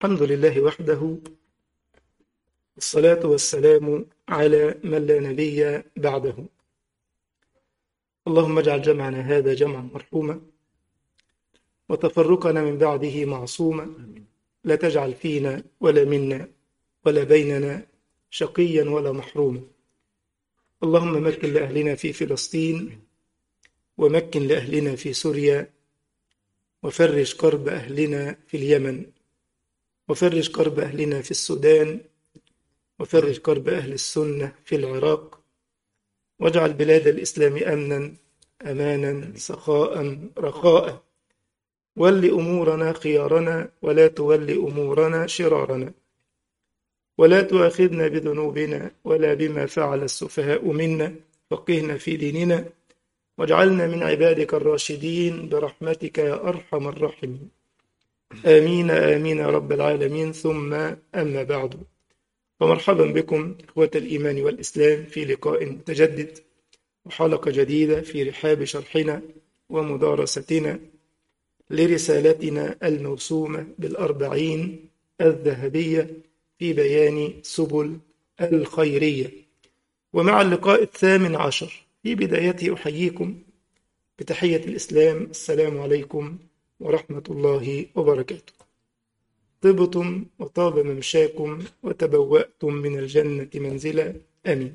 الحمد لله وحده والصلاة والسلام على من لا نبي بعده اللهم اجعل جمعنا هذا جمعا مرحوما وتفرقنا من بعده معصوما لا تجعل فينا ولا منا ولا بيننا شقيا ولا محروما اللهم مكن لأهلنا في فلسطين ومكن لأهلنا في سوريا وفرج كرب أهلنا في اليمن وفرج كرب أهلنا في السودان وفرج كرب أهل السنة في العراق واجعل بلاد الإسلام أمنا أمانا سخاء رخاء ول أمورنا خيارنا ولا تول أمورنا شرارنا ولا تؤاخذنا بذنوبنا ولا بما فعل السفهاء منا فقهنا في ديننا واجعلنا من عبادك الراشدين برحمتك يا أرحم الراحمين آمين آمين يا رب العالمين ثم أما بعد ومرحبا بكم إخوة الإيمان والإسلام في لقاء متجدد وحلقة جديدة في رحاب شرحنا ومدارستنا لرسالتنا الموسومة بالأربعين الذهبية في بيان سبل الخيرية ومع اللقاء الثامن عشر في بدايته أحييكم بتحية الإسلام السلام عليكم ورحمة الله وبركاته طبتم وطاب ممشاكم وتبوأتم من الجنة منزلا آمين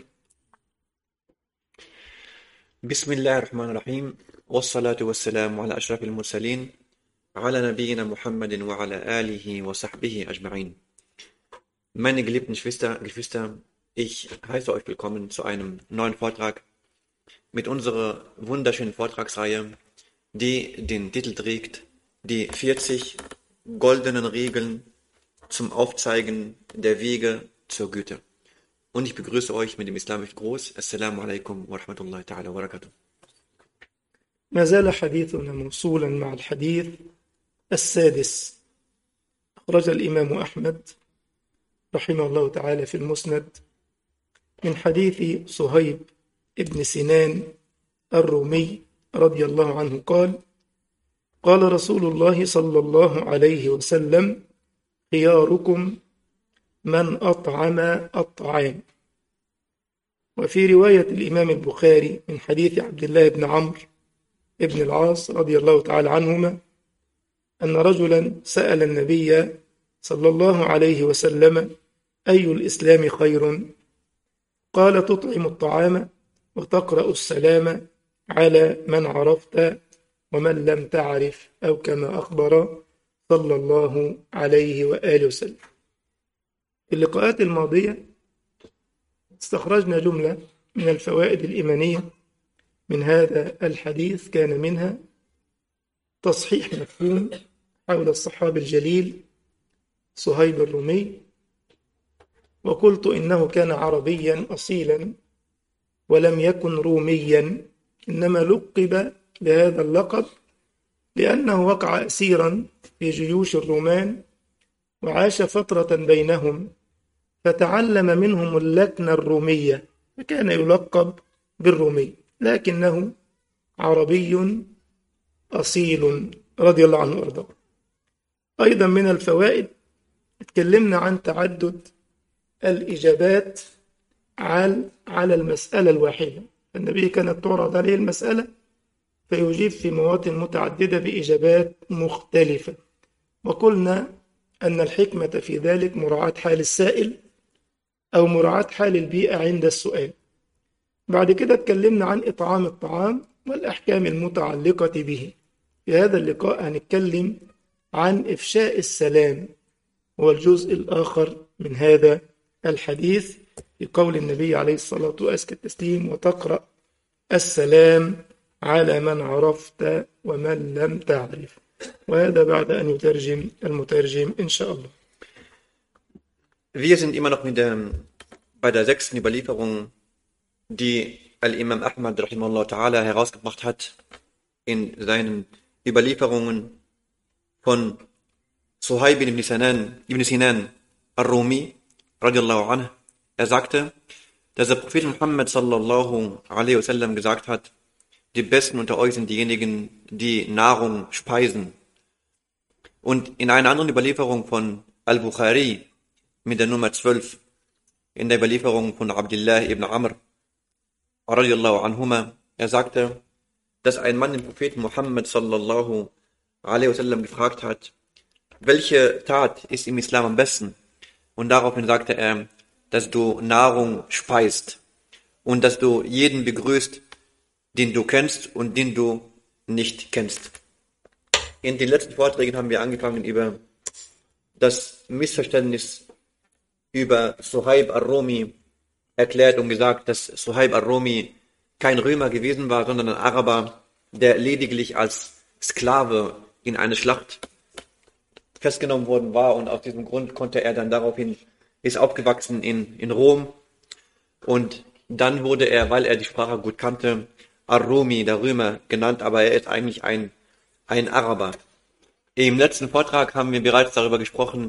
بسم الله الرحمن الرحيم والصلاة والسلام على أشرف المرسلين على نبينا Muhammad وعلى آله وصحبه أجمعين Meine geliebten Geschwister, Geschwister, ich heiße euch willkommen zu einem neuen Vortrag mit unserer wunderschönen Vortragsreihe, die den Titel trägt, die 40 goldenen Regeln zum Aufzeigen der Wege zur Güte. Und ich begrüße euch mit dem islamischen Gruß. Assalamu alaikum wa rahmatullahi ta'ala wa barakatuh. ما زال حديثنا موصولا مع الحديث السادس أخرج الإمام أحمد رحمه الله تعالى في المسند من حديث صهيب ابن سنان الرومي رضي الله عنه قال قال رسول الله صلى الله عليه وسلم خياركم من أطعم الطعام وفي رواية الإمام البخاري من حديث عبد الله بن عمرو ابن العاص رضي الله تعالى عنهما أن رجلا سأل النبي صلى الله عليه وسلم أي الإسلام خير قال تطعم الطعام وتقرأ السلام على من عرفت ومن لم تعرف أو كما أخبر صلى الله عليه وآله وسلم في اللقاءات الماضية استخرجنا جملة من الفوائد الإيمانية من هذا الحديث كان منها تصحيح مفهوم حول الصحابي الجليل صهيب الرومي وقلت إنه كان عربيا أصيلا ولم يكن روميا إنما لقب بهذا اللقب لأنه وقع أسيرا في جيوش الرومان وعاش فترة بينهم فتعلم منهم اللكنة الرومية فكان يلقب بالرومي لكنه عربي أصيل رضي الله عنه وأرضاه أيضا من الفوائد اتكلمنا عن تعدد الإجابات على على المسألة الواحدة النبي كانت تعرض عليه المسألة فيجيب في مواطن متعددة بإجابات مختلفة وقلنا أن الحكمة في ذلك مراعاة حال السائل أو مراعاة حال البيئة عند السؤال بعد كده اتكلمنا عن إطعام الطعام والأحكام المتعلقة به في هذا اللقاء هنتكلم عن إفشاء السلام هو الجزء الآخر من هذا الحديث في قول النبي عليه الصلاة وأزكى التسليم وتقرأ السلام على من عرفت ومن لم تعرف وهذا بعد أن يترجم المترجم إن شاء الله Wir sind immer noch mit der, bei der sechsten Überlieferung, die Al-Imam Ahmad rahimahullah ta'ala herausgebracht hat in seinen Überlieferungen von Suhaib ibn Sinan, ibn Sinan al-Rumi radiallahu anhu. Er sagte, dass der Prophet Muhammad sallallahu alaihi wasallam gesagt hat, die Besten unter euch sind diejenigen, die Nahrung speisen. Und in einer anderen Überlieferung von al-Bukhari mit der Nummer 12 in der Überlieferung von Abdullah ibn Amr radiallahu anhuma. Er sagte, dass ein Mann den Propheten Muhammad sallallahu alaihi wasallam gefragt hat, welche Tat ist im Islam am besten? Und daraufhin sagte er, dass du Nahrung speist und dass du jeden begrüßt, den du kennst und den du nicht kennst. In den letzten Vorträgen haben wir angefangen über das Missverständnis über Suhaib al-Rumi erklärt und gesagt, dass Suhaib al-Rumi kein Römer gewesen war, sondern ein Araber, der lediglich als Sklave in eine Schlacht festgenommen worden war und aus diesem Grund konnte er dann daraufhin, ist aufgewachsen in, in Rom und dann wurde er, weil er die Sprache gut kannte, Ar-Rumi, der Römer, genannt, aber er ist eigentlich ein, ein Araber. Im letzten Vortrag haben wir bereits darüber gesprochen,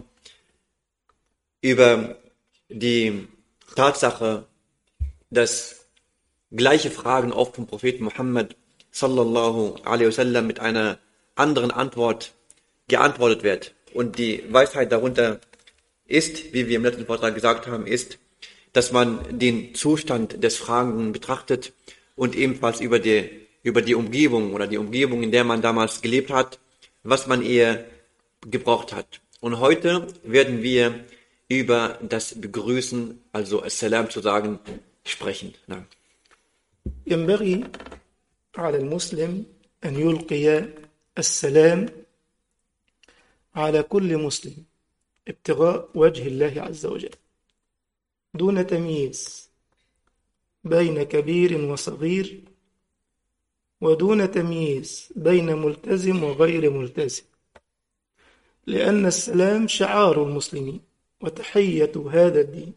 über die Tatsache, dass gleiche Fragen oft vom Propheten Muhammad sallallahu alaihi wasallam mit einer anderen Antwort geantwortet wird. Und die Weisheit darunter ist, wie wir im letzten Vortrag gesagt haben, ist, dass man den Zustand des Fragenden betrachtet und ebenfalls über die, über die Umgebung oder die Umgebung, in der man damals gelebt hat, was man eher gebraucht hat. Und heute werden wir über das Begrüßen, also Assalam zu sagen, sprechen. Ja. ينبغي على المسلم أن يلقي السلام على كل مسلم ابتغاء وجه الله عز وجل دون تمييز بين كبير وصغير ودون تمييز بين ملتزم وغير ملتزم لأن السلام شعار المسلمين وتحية هذا الدين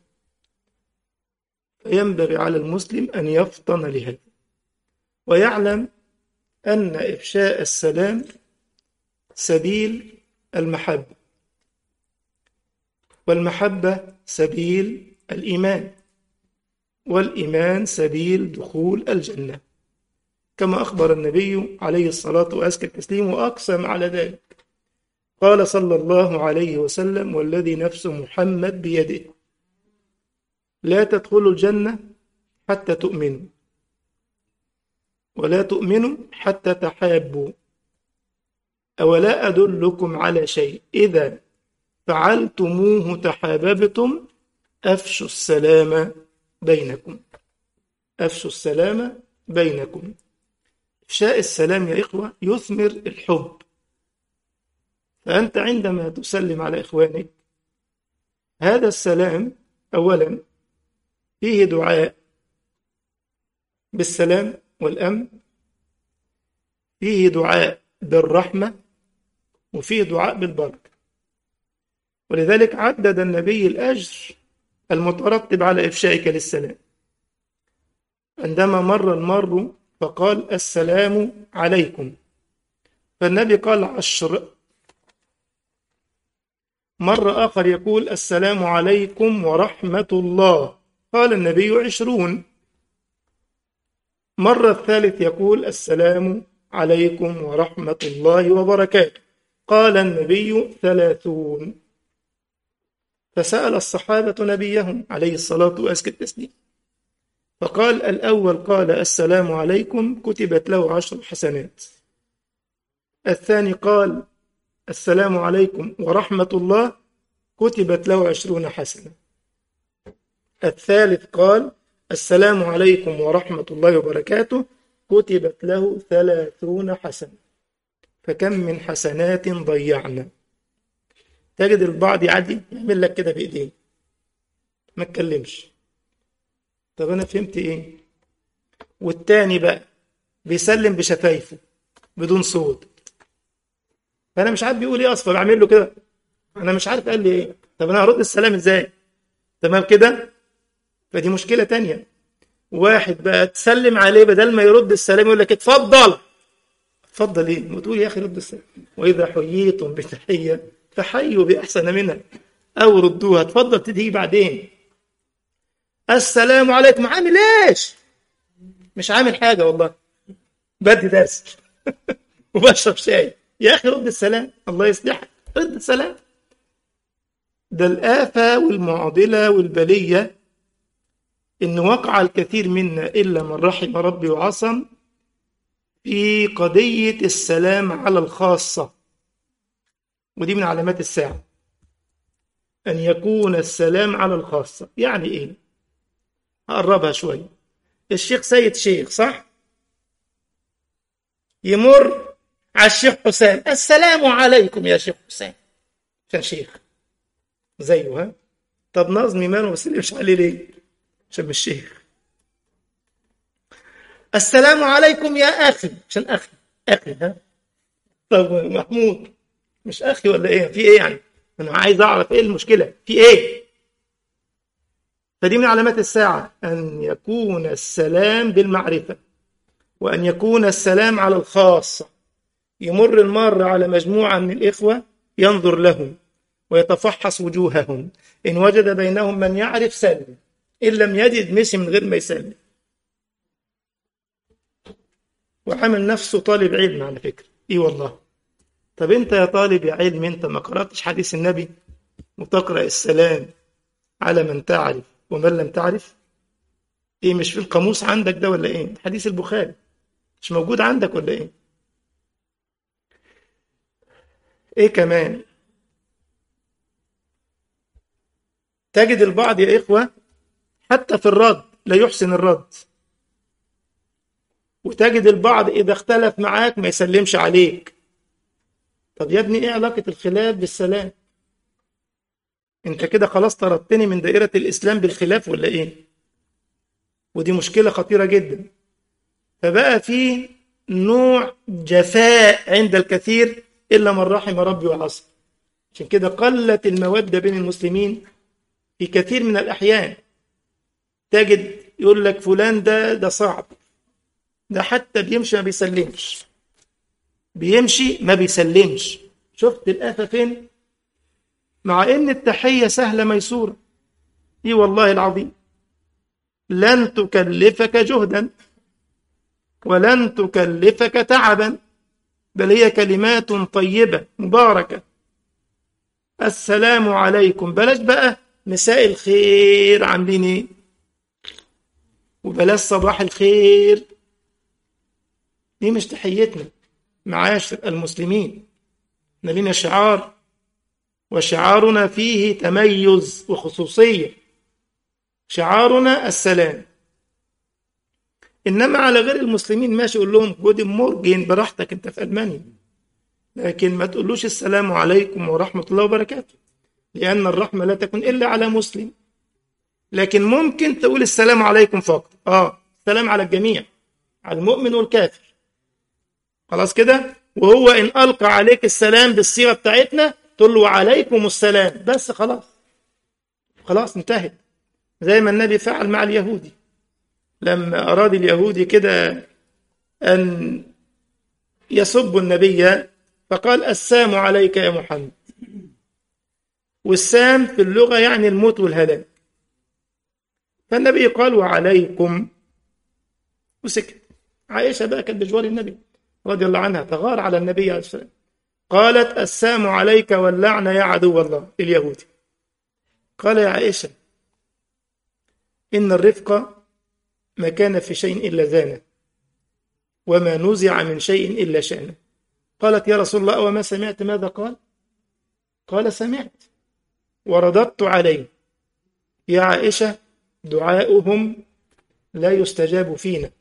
فينبغي على المسلم أن يفطن لهذا ويعلم أن إفشاء السلام سبيل المحبة والمحبة سبيل الإيمان والإيمان سبيل دخول الجنة كما أخبر النبي عليه الصلاة وأزكى التسليم وأقسم على ذلك قال صلى الله عليه وسلم والذي نفس محمد بيده لا تدخلوا الجنة حتى تؤمنوا ولا تؤمنوا حتى تحابوا أولا أدلكم على شيء إذا فعلتموه تحاببتم أفشوا السلام بينكم أفشوا السلام بينكم إفشاء السلام يا إخوة يثمر الحب فأنت عندما تسلم على إخوانك هذا السلام أولا فيه دعاء بالسلام والأمن فيه دعاء بالرحمة وفيه دعاء بالبركة ولذلك عدد النبي الأجر المترتب على إفشائك للسلام عندما مر المر فقال السلام عليكم فالنبي قال عشر مرة آخر يقول السلام عليكم ورحمة الله قال النبي عشرون مرة الثالث يقول السلام عليكم ورحمة الله وبركاته قال النبي ثلاثون فسأل الصحابة نبيهم عليه الصلاة وأزكى التسليم فقال الأول قال السلام عليكم كتبت له عشر حسنات الثاني قال السلام عليكم ورحمة الله كتبت له عشرون حسنة الثالث قال السلام عليكم ورحمة الله وبركاته كتبت له ثلاثون حسنة فكم من حسنات ضيعنا تجد البعض يعدي يعمل لك كده بإيديه ما اتكلمش طب أنا فهمت إيه والتاني بقى بيسلم بشفايفه بدون صوت فأنا مش عارف بيقول إيه أصلا بعمل له كده أنا مش عارف قال لي إيه طب أنا هرد السلام إزاي تمام كده فدي مشكلة تانية واحد بقى تسلم عليه بدل ما يرد السلام يقول لك اتفضل اتفضل ايه وتقول يا اخي رد السلام واذا حييتم بتحيه فحيوا باحسن منها او ردوها اتفضل تيجي بعدين السلام عليكم عامل ايش مش عامل حاجه والله بدي درس وبشرب شاي يا اخي رد السلام الله يصلحك رد السلام ده الآفة والمعضلة والبلية إن وقع الكثير منا إلا من رحم ربي وعصم في قضية السلام على الخاصة ودي من علامات الساعة أن يكون السلام على الخاصة يعني إيه؟ هقربها شوية الشيخ سيد شيخ صح؟ يمر على الشيخ حسام السلام عليكم يا شيخ حسام عشان شيخ زيه ها طب نظمي ماله ما بسلمش عليه ليه عشان مش شيخ السلام عليكم يا اخي عشان اخي اخي ها طب محمود مش اخي ولا ايه في ايه يعني انا عايز اعرف ايه المشكله في ايه فدي من علامات الساعه ان يكون السلام بالمعرفه وان يكون السلام على الخاصه يمر المار على مجموعه من الاخوه ينظر لهم ويتفحص وجوههم إن وجد بينهم من يعرف سلم إن لم يجد مشي من غير ما يسلم وعامل نفسه طالب علم على فكرة إيه والله طب أنت يا طالب يا علم أنت ما قرأتش حديث النبي وتقرأ السلام على من تعرف ومن لم تعرف إيه مش في القاموس عندك ده ولا إيه حديث البخاري مش موجود عندك ولا إيه إيه كمان تجد البعض يا إخوة حتى في الرد لا يحسن الرد وتجد البعض إذا اختلف معاك ما يسلمش عليك طب يا ابني إيه علاقة الخلاف بالسلام أنت كده خلاص طردتني من دائرة الإسلام بالخلاف ولا إيه ودي مشكلة خطيرة جدا فبقى في نوع جفاء عند الكثير إلا من رحم ربي وعصر عشان كده قلت المودة بين المسلمين في كثير من الأحيان تجد يقول لك فلان ده ده صعب ده حتى بيمشي ما بيسلمش بيمشي ما بيسلمش شفت الآفة فين مع إن التحية سهلة ميسورة إيه والله العظيم لن تكلفك جهدا ولن تكلفك تعبا بل هي كلمات طيبة مباركة السلام عليكم بلاش بقى مساء الخير عاملين ايه وبلاش صباح الخير دي مش تحيتنا معاشر المسلمين احنا لينا شعار وشعارنا فيه تميز وخصوصية شعارنا السلام إنما على غير المسلمين ماشي يقول لهم جود مورجن براحتك أنت في ألمانيا لكن ما تقولوش السلام عليكم ورحمة الله وبركاته لأن الرحمة لا تكون إلا على مسلم لكن ممكن تقول السلام عليكم فقط آه السلام على الجميع على المؤمن والكافر خلاص كده وهو إن ألقى عليك السلام بالصيغة بتاعتنا تقول له وعليكم السلام بس خلاص خلاص انتهت زي ما النبي فعل مع اليهودي لما أراد اليهودي كده أن يسب النبي فقال السام عليك يا محمد والسام في اللغة يعني الموت والهلاك فالنبي قال وعليكم وسكت عائشة بقى كانت بجوار النبي رضي الله عنها تغار على النبي عليه السلام قالت السام عليك واللعنة يا عدو الله اليهودي قال يا عائشة إن الرفق ما كان في شيء إلا زانه وما نزع من شيء إلا شأنه قالت يا رسول الله وما سمعت ماذا قال قال سمعت ورددت عليه يا عائشة دعاؤهم لا يستجاب فينا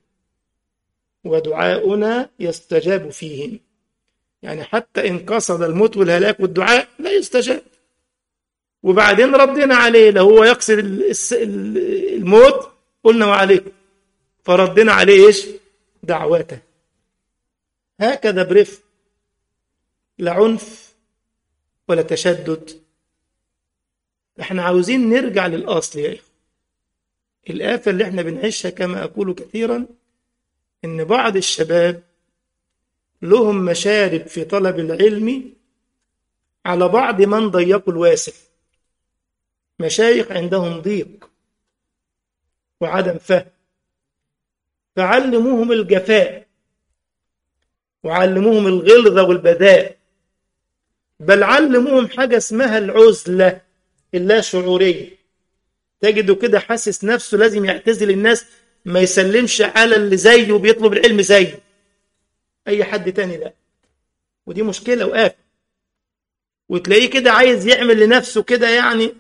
ودعاؤنا يستجاب فيهم يعني حتى إن قصد الموت والهلاك والدعاء لا يستجاب وبعدين ردنا عليه لو هو يقصد الموت قلنا وعليكم فردنا عليه ايش دعوته هكذا برفق لا عنف ولا تشدد احنا عاوزين نرجع للاصل يا اخوه الآفة اللي احنا بنعيشها كما أقول كثيرا إن بعض الشباب لهم مشارب في طلب العلم على بعض من ضيقوا الواسع مشايخ عندهم ضيق وعدم فهم فعلموهم الجفاء وعلموهم الغلظة والبذاء بل علموهم حاجة اسمها العزلة اللا شعورية تجده كده حاسس نفسه لازم يعتزل الناس ما يسلمش على اللي زيه بيطلب العلم زيه أي حد تاني لا ودي مشكلة وآفة وتلاقيه كده عايز يعمل لنفسه كده يعني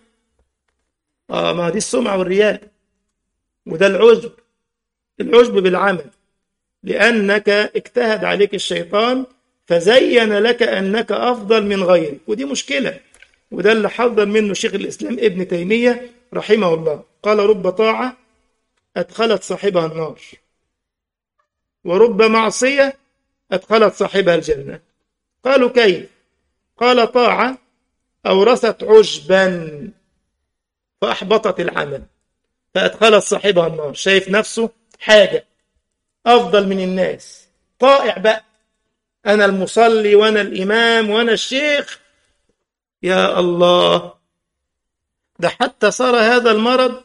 آه ما دي السمعة والرياء وده العجب العجب بالعمل لأنك اجتهد عليك الشيطان فزين لك أنك أفضل من غيرك ودي مشكلة وده اللي حذر منه شيخ الإسلام ابن تيمية رحمه الله قال رب طاعة أدخلت صاحبها النار ورب معصية أدخلت صاحبها الجنة قالوا كيف قال طاعة أورثت عجبا فأحبطت العمل فأدخلت صاحبها النار شايف نفسه حاجة أفضل من الناس طائع بقى أنا المصلي وأنا الإمام وأنا الشيخ يا الله ده حتى صار هذا المرض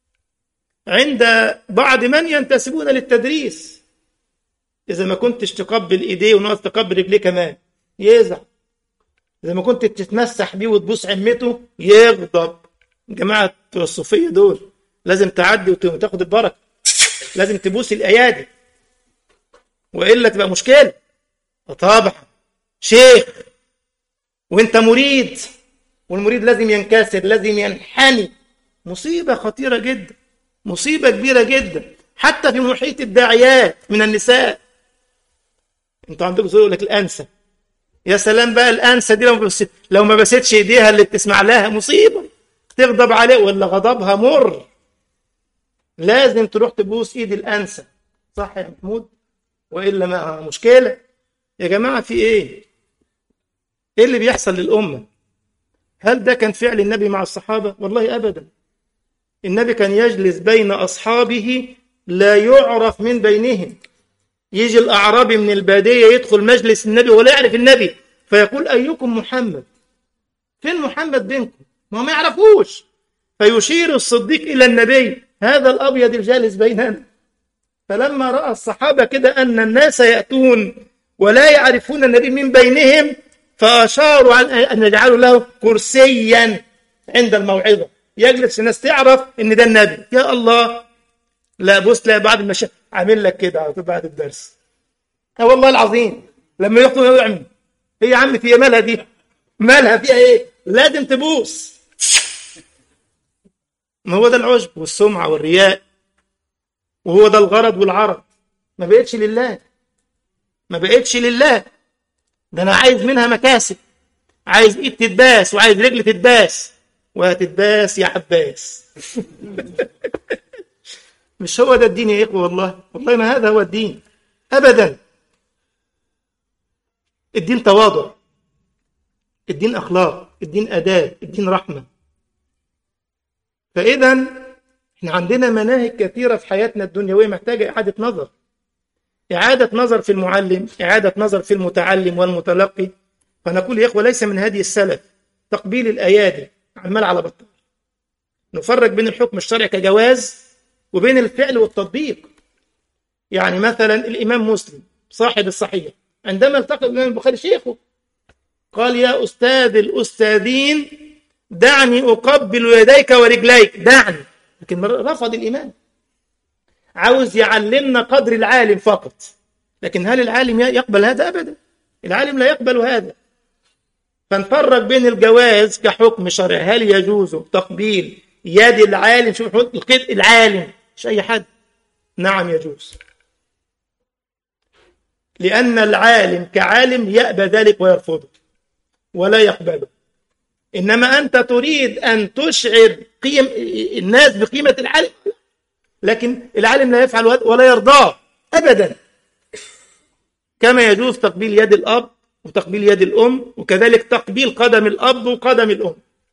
عند بعض من ينتسبون للتدريس إذا ما كنتش تقبل إيديه ونقص تقبل رجليه كمان يزعل إذا ما كنت تتمسح بيه وتبوس عمته يغضب جماعة الصوفية دول لازم تعدي وتاخد البركة لازم تبوس الأيادي وإلا تبقى مشكلة طبعا شيخ وانت مريد والمريد لازم ينكسر لازم ينحني مصيبة خطيرة جدا مصيبة كبيرة جدا حتى في محيط الداعيات من النساء انتوا عندكم يقول لك الأنسة يا سلام بقى الأنسة دي لو, بس لو ما بستش ايديها اللي بتسمع لها مصيبة تغضب عليه ولا غضبها مر لازم تروح تبوس ايد الأنسة صح يا محمود وإلا ما مشكلة يا جماعة في ايه ايه اللي بيحصل للأمة هل ده كان فعل النبي مع الصحابة والله أبدا النبي كان يجلس بين أصحابه لا يعرف من بينهم يجي الأعرابي من البادية يدخل مجلس النبي ولا يعرف النبي فيقول أيكم محمد فين محمد بينكم ما ما يعرفوش فيشير الصديق إلى النبي هذا الأبيض الجالس بيننا فلما رأى الصحابة كده أن الناس يأتون ولا يعرفون النبي من بينهم فأشاروا عن أن يجعلوا له كرسيا عند الموعظة يجلس الناس تعرف ان ده النبي يا الله لا بص لا بعد ما شا... عامل لك كده على طول بعد الدرس اه والله العظيم لما يخطب يعمل هي يا عم فيها مالها دي مالها فيها ايه لازم تبوس ما هو ده العجب والسمعة والرياء وهو ده الغرض والعرض ما بقتش لله ما بقتش لله ده انا عايز منها مكاسب عايز ايد تتباس وعايز رجل تتباس وهتتباس يا عباس مش هو ده الدين يا إخوة والله والله ما هذا هو الدين أبدا الدين تواضع الدين أخلاق الدين أداب الدين رحمة فإذا احنا عندنا مناهج كثيرة في حياتنا الدنيوية محتاجة إعادة نظر إعادة نظر في المعلم إعادة نظر في المتعلم والمتلقي فنقول يا إخوة ليس من هدي السلف تقبيل الأيادي عمال على بطال نفرق بين الحكم الشرعي كجواز وبين الفعل والتطبيق يعني مثلا الإمام مسلم صاحب الصحيح عندما التقى الإمام البخاري شيخه قال يا أستاذ الأستاذين دعني أقبل يديك ورجليك دعني لكن رفض الإمام عاوز يعلمنا قدر العالم فقط لكن هل العالم يقبل هذا أبدا العالم لا يقبل هذا فنفرق بين الجواز كحكم شرعي هل يجوز تقبيل يد العالم شوف القيد العالم مش أي حد نعم يجوز لأن العالم كعالم يأبى ذلك ويرفضه ولا يقبله إنما أنت تريد أن تشعر قيم الناس بقيمة العالم لكن العالم لا يفعل ولا يرضاه أبدا كما يجوز تقبيل يد الأب وتقبيل يد الأم وكذلك تقبيل قدم الأب وقدم الأم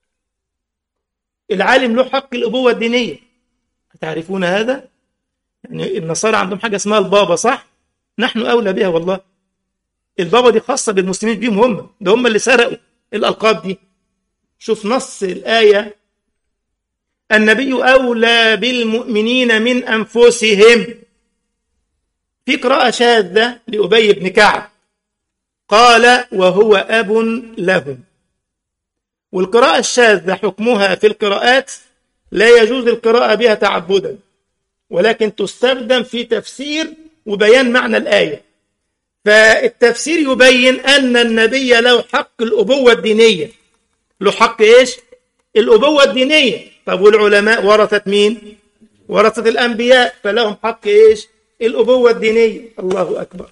العالم له حق الأبوة الدينية تعرفون هذا؟ يعني النصارى عندهم حاجة اسمها البابا صح؟ نحن أولى بها والله البابا دي خاصة بالمسلمين بيهم هم ده هم اللي سرقوا الألقاب دي شوف نص الآية النبي أولى بالمؤمنين من أنفسهم في قراءة شاذة لأبي بن كعب قال وهو أب لهم والقراءة الشاذة حكمها في القراءات لا يجوز القراءة بها تعبدا ولكن تستخدم في تفسير وبيان معنى الآية فالتفسير يبين أن النبي له حق الأبوة الدينية له حق إيش؟ الأبوة الدينية طب والعلماء ورثة مين؟ ورثة الأنبياء فلهم حق إيش؟ الأبوة الدينية الله أكبر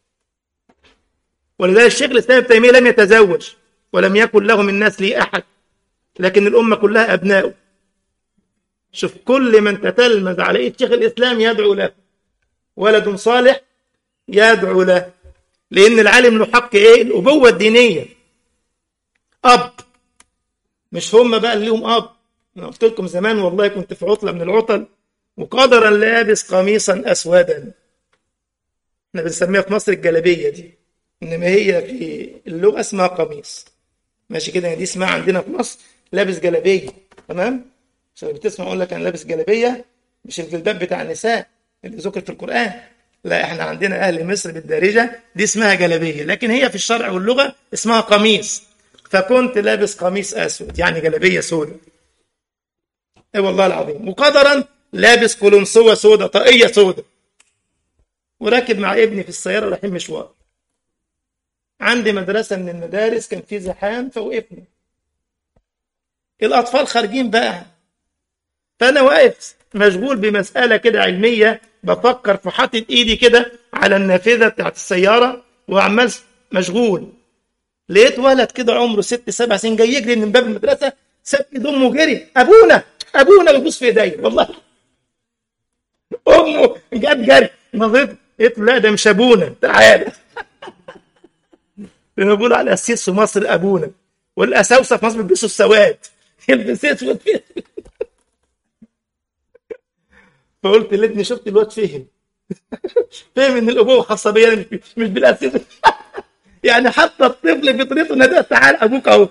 ولذلك الشيخ الإسلام ابن تيمية لم يتزوج ولم يكن له من نسله أحد لكن الأمة كلها أبناؤه شوف كل من تتلمذ على إيد شيخ الإسلام يدعو له ولد صالح يدعو له لأن العالم له حق إيه؟ الأبوة الدينية أب مش هم بقى اللي لهم أب أنا قلت لكم زمان والله كنت في عطلة من العطل وقدرا لابس قميصا أسودا احنا بنسميها في مصر الجلابية دي إنما هي في اللغة اسمها قميص ماشي كده دي اسمها عندنا في مصر لابس جلابية تمام عشان بتسمع اقول لك انا لابس جلابيه مش الجلباب بتاع النساء اللي ذكر في القران لا احنا عندنا اهل مصر بالدارجه دي اسمها جلابيه لكن هي في الشرع واللغه اسمها قميص فكنت لابس قميص اسود يعني جلابيه سوداء اي والله العظيم وقدرا لابس قلنسوه سوداء طاقيه سوداء وراكب مع ابني في السياره رايحين مشوار عندي مدرسه من المدارس كان في زحام فوقفنا الاطفال خارجين بقى فانا واقف مشغول بمساله كده علميه بفكر في حاطط ايدي كده على النافذه بتاعت السياره وعمال مشغول لقيت ولد كده عمره ست سبع سنين جاي يجري من باب المدرسه ساب ايد امه وجري ابونا ابونا بيبوس في ايديا والله امه جت جري نظرت قلت له لا ده مش ابونا تعالى بنقول على القسيس في مصر ابونا والاساوسه في مصر بيلبسوا السواد يلبس اسود فقلت لابني شفت الواد فهم فهم ان الابوه خاصه بيا مش مش بالاساس يعني حتى الطفل فطرته ان ده تعال ابوك اهو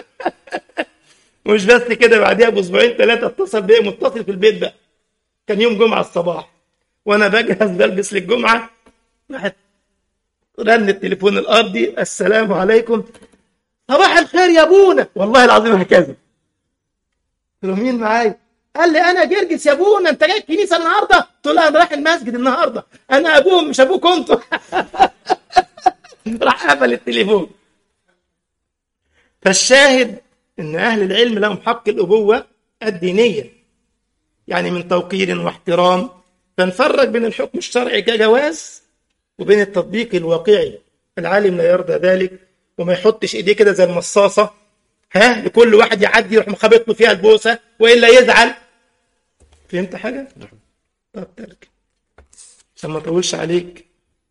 مش بس كده بعديها باسبوعين ثلاثه اتصل بيا متصل في البيت بقى كان يوم جمعه الصباح وانا بجهز بلبس للجمعه راحت رن التليفون الارضي السلام عليكم صباح الخير يا ابونا والله العظيم هكذا قلت له مين معايا قال لي انا جرجس يا ابونا انت جاي الكنيسه النهارده قلت له انا رايح المسجد النهارده انا ابوهم مش ابوك انتوا راح قفل التليفون فالشاهد ان اهل العلم لهم حق الابوه الدينيه يعني من توقير واحترام فنفرق بين الحكم الشرعي كجواز وبين التطبيق الواقعي العالم لا يرضى ذلك وما يحطش ايديه كده زي المصاصه ها لكل واحد يعدي يروح مخابط له فيها البوسه والا يزعل فهمت حاجه؟ طب ترك عشان ما اطولش عليك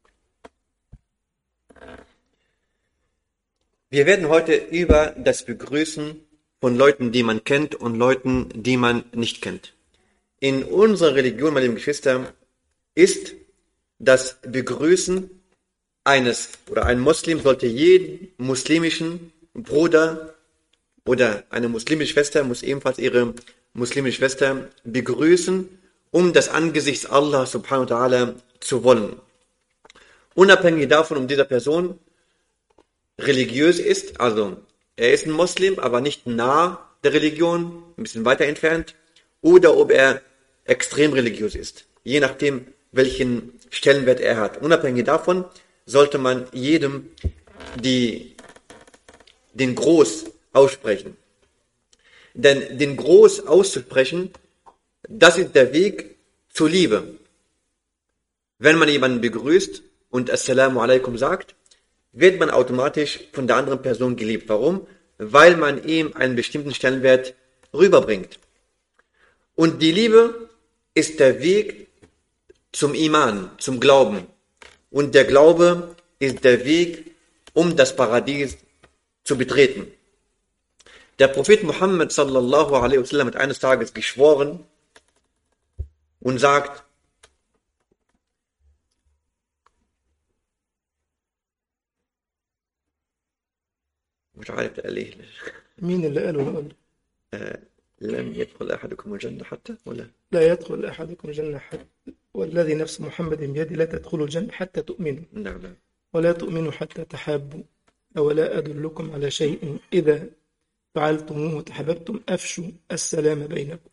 Wir werden heute über das Begrüßen von Leuten, die man kennt und Leuten, die man nicht kennt. In unserer Religion, meine lieben Geschwister, ist das Begrüßen eines oder ein Muslim sollte jeden muslimischen Bruder oder eine muslimische Schwester muss ebenfalls ihre muslimische Schwester begrüßen, um das Angesicht Allah subhanahu wa ta'ala zu wollen. Unabhängig davon, um dieser Person religiös ist, also er ist ein Muslim, aber nicht nah der Religion, ein bisschen weiter entfernt, oder ob er extrem religiös ist, je nachdem, welchen Stellenwert er hat. Unabhängig davon sollte man jedem die, den Groß aussprechen. Denn den Groß auszusprechen, das ist der Weg zur Liebe. Wenn man jemanden begrüßt und Assalamu alaikum sagt, wird man automatisch von der anderen Person geliebt. Warum? Weil man ihm einen bestimmten Stellenwert rüberbringt. Und die Liebe ist der Weg zum Iman, zum Glauben. Und der Glaube ist der Weg, um das Paradies zu betreten. Der Prophet Muhammad sallallahu alaihi wasallam hat eines Tages geschworen und sagt, مش عارف ده قال ايه مين اللي قاله اللي قاله آه، لم يدخل احدكم الجنه حتى ولا لا يدخل احدكم الجنه حتى والذي نفس محمد بيده لا تدخلوا الجنه حتى تؤمنوا نعم نعم ولا تؤمنوا حتى تحابوا أولا أدلكم على شيء إذا فعلتموه وتحببتم أفشوا السلام بينكم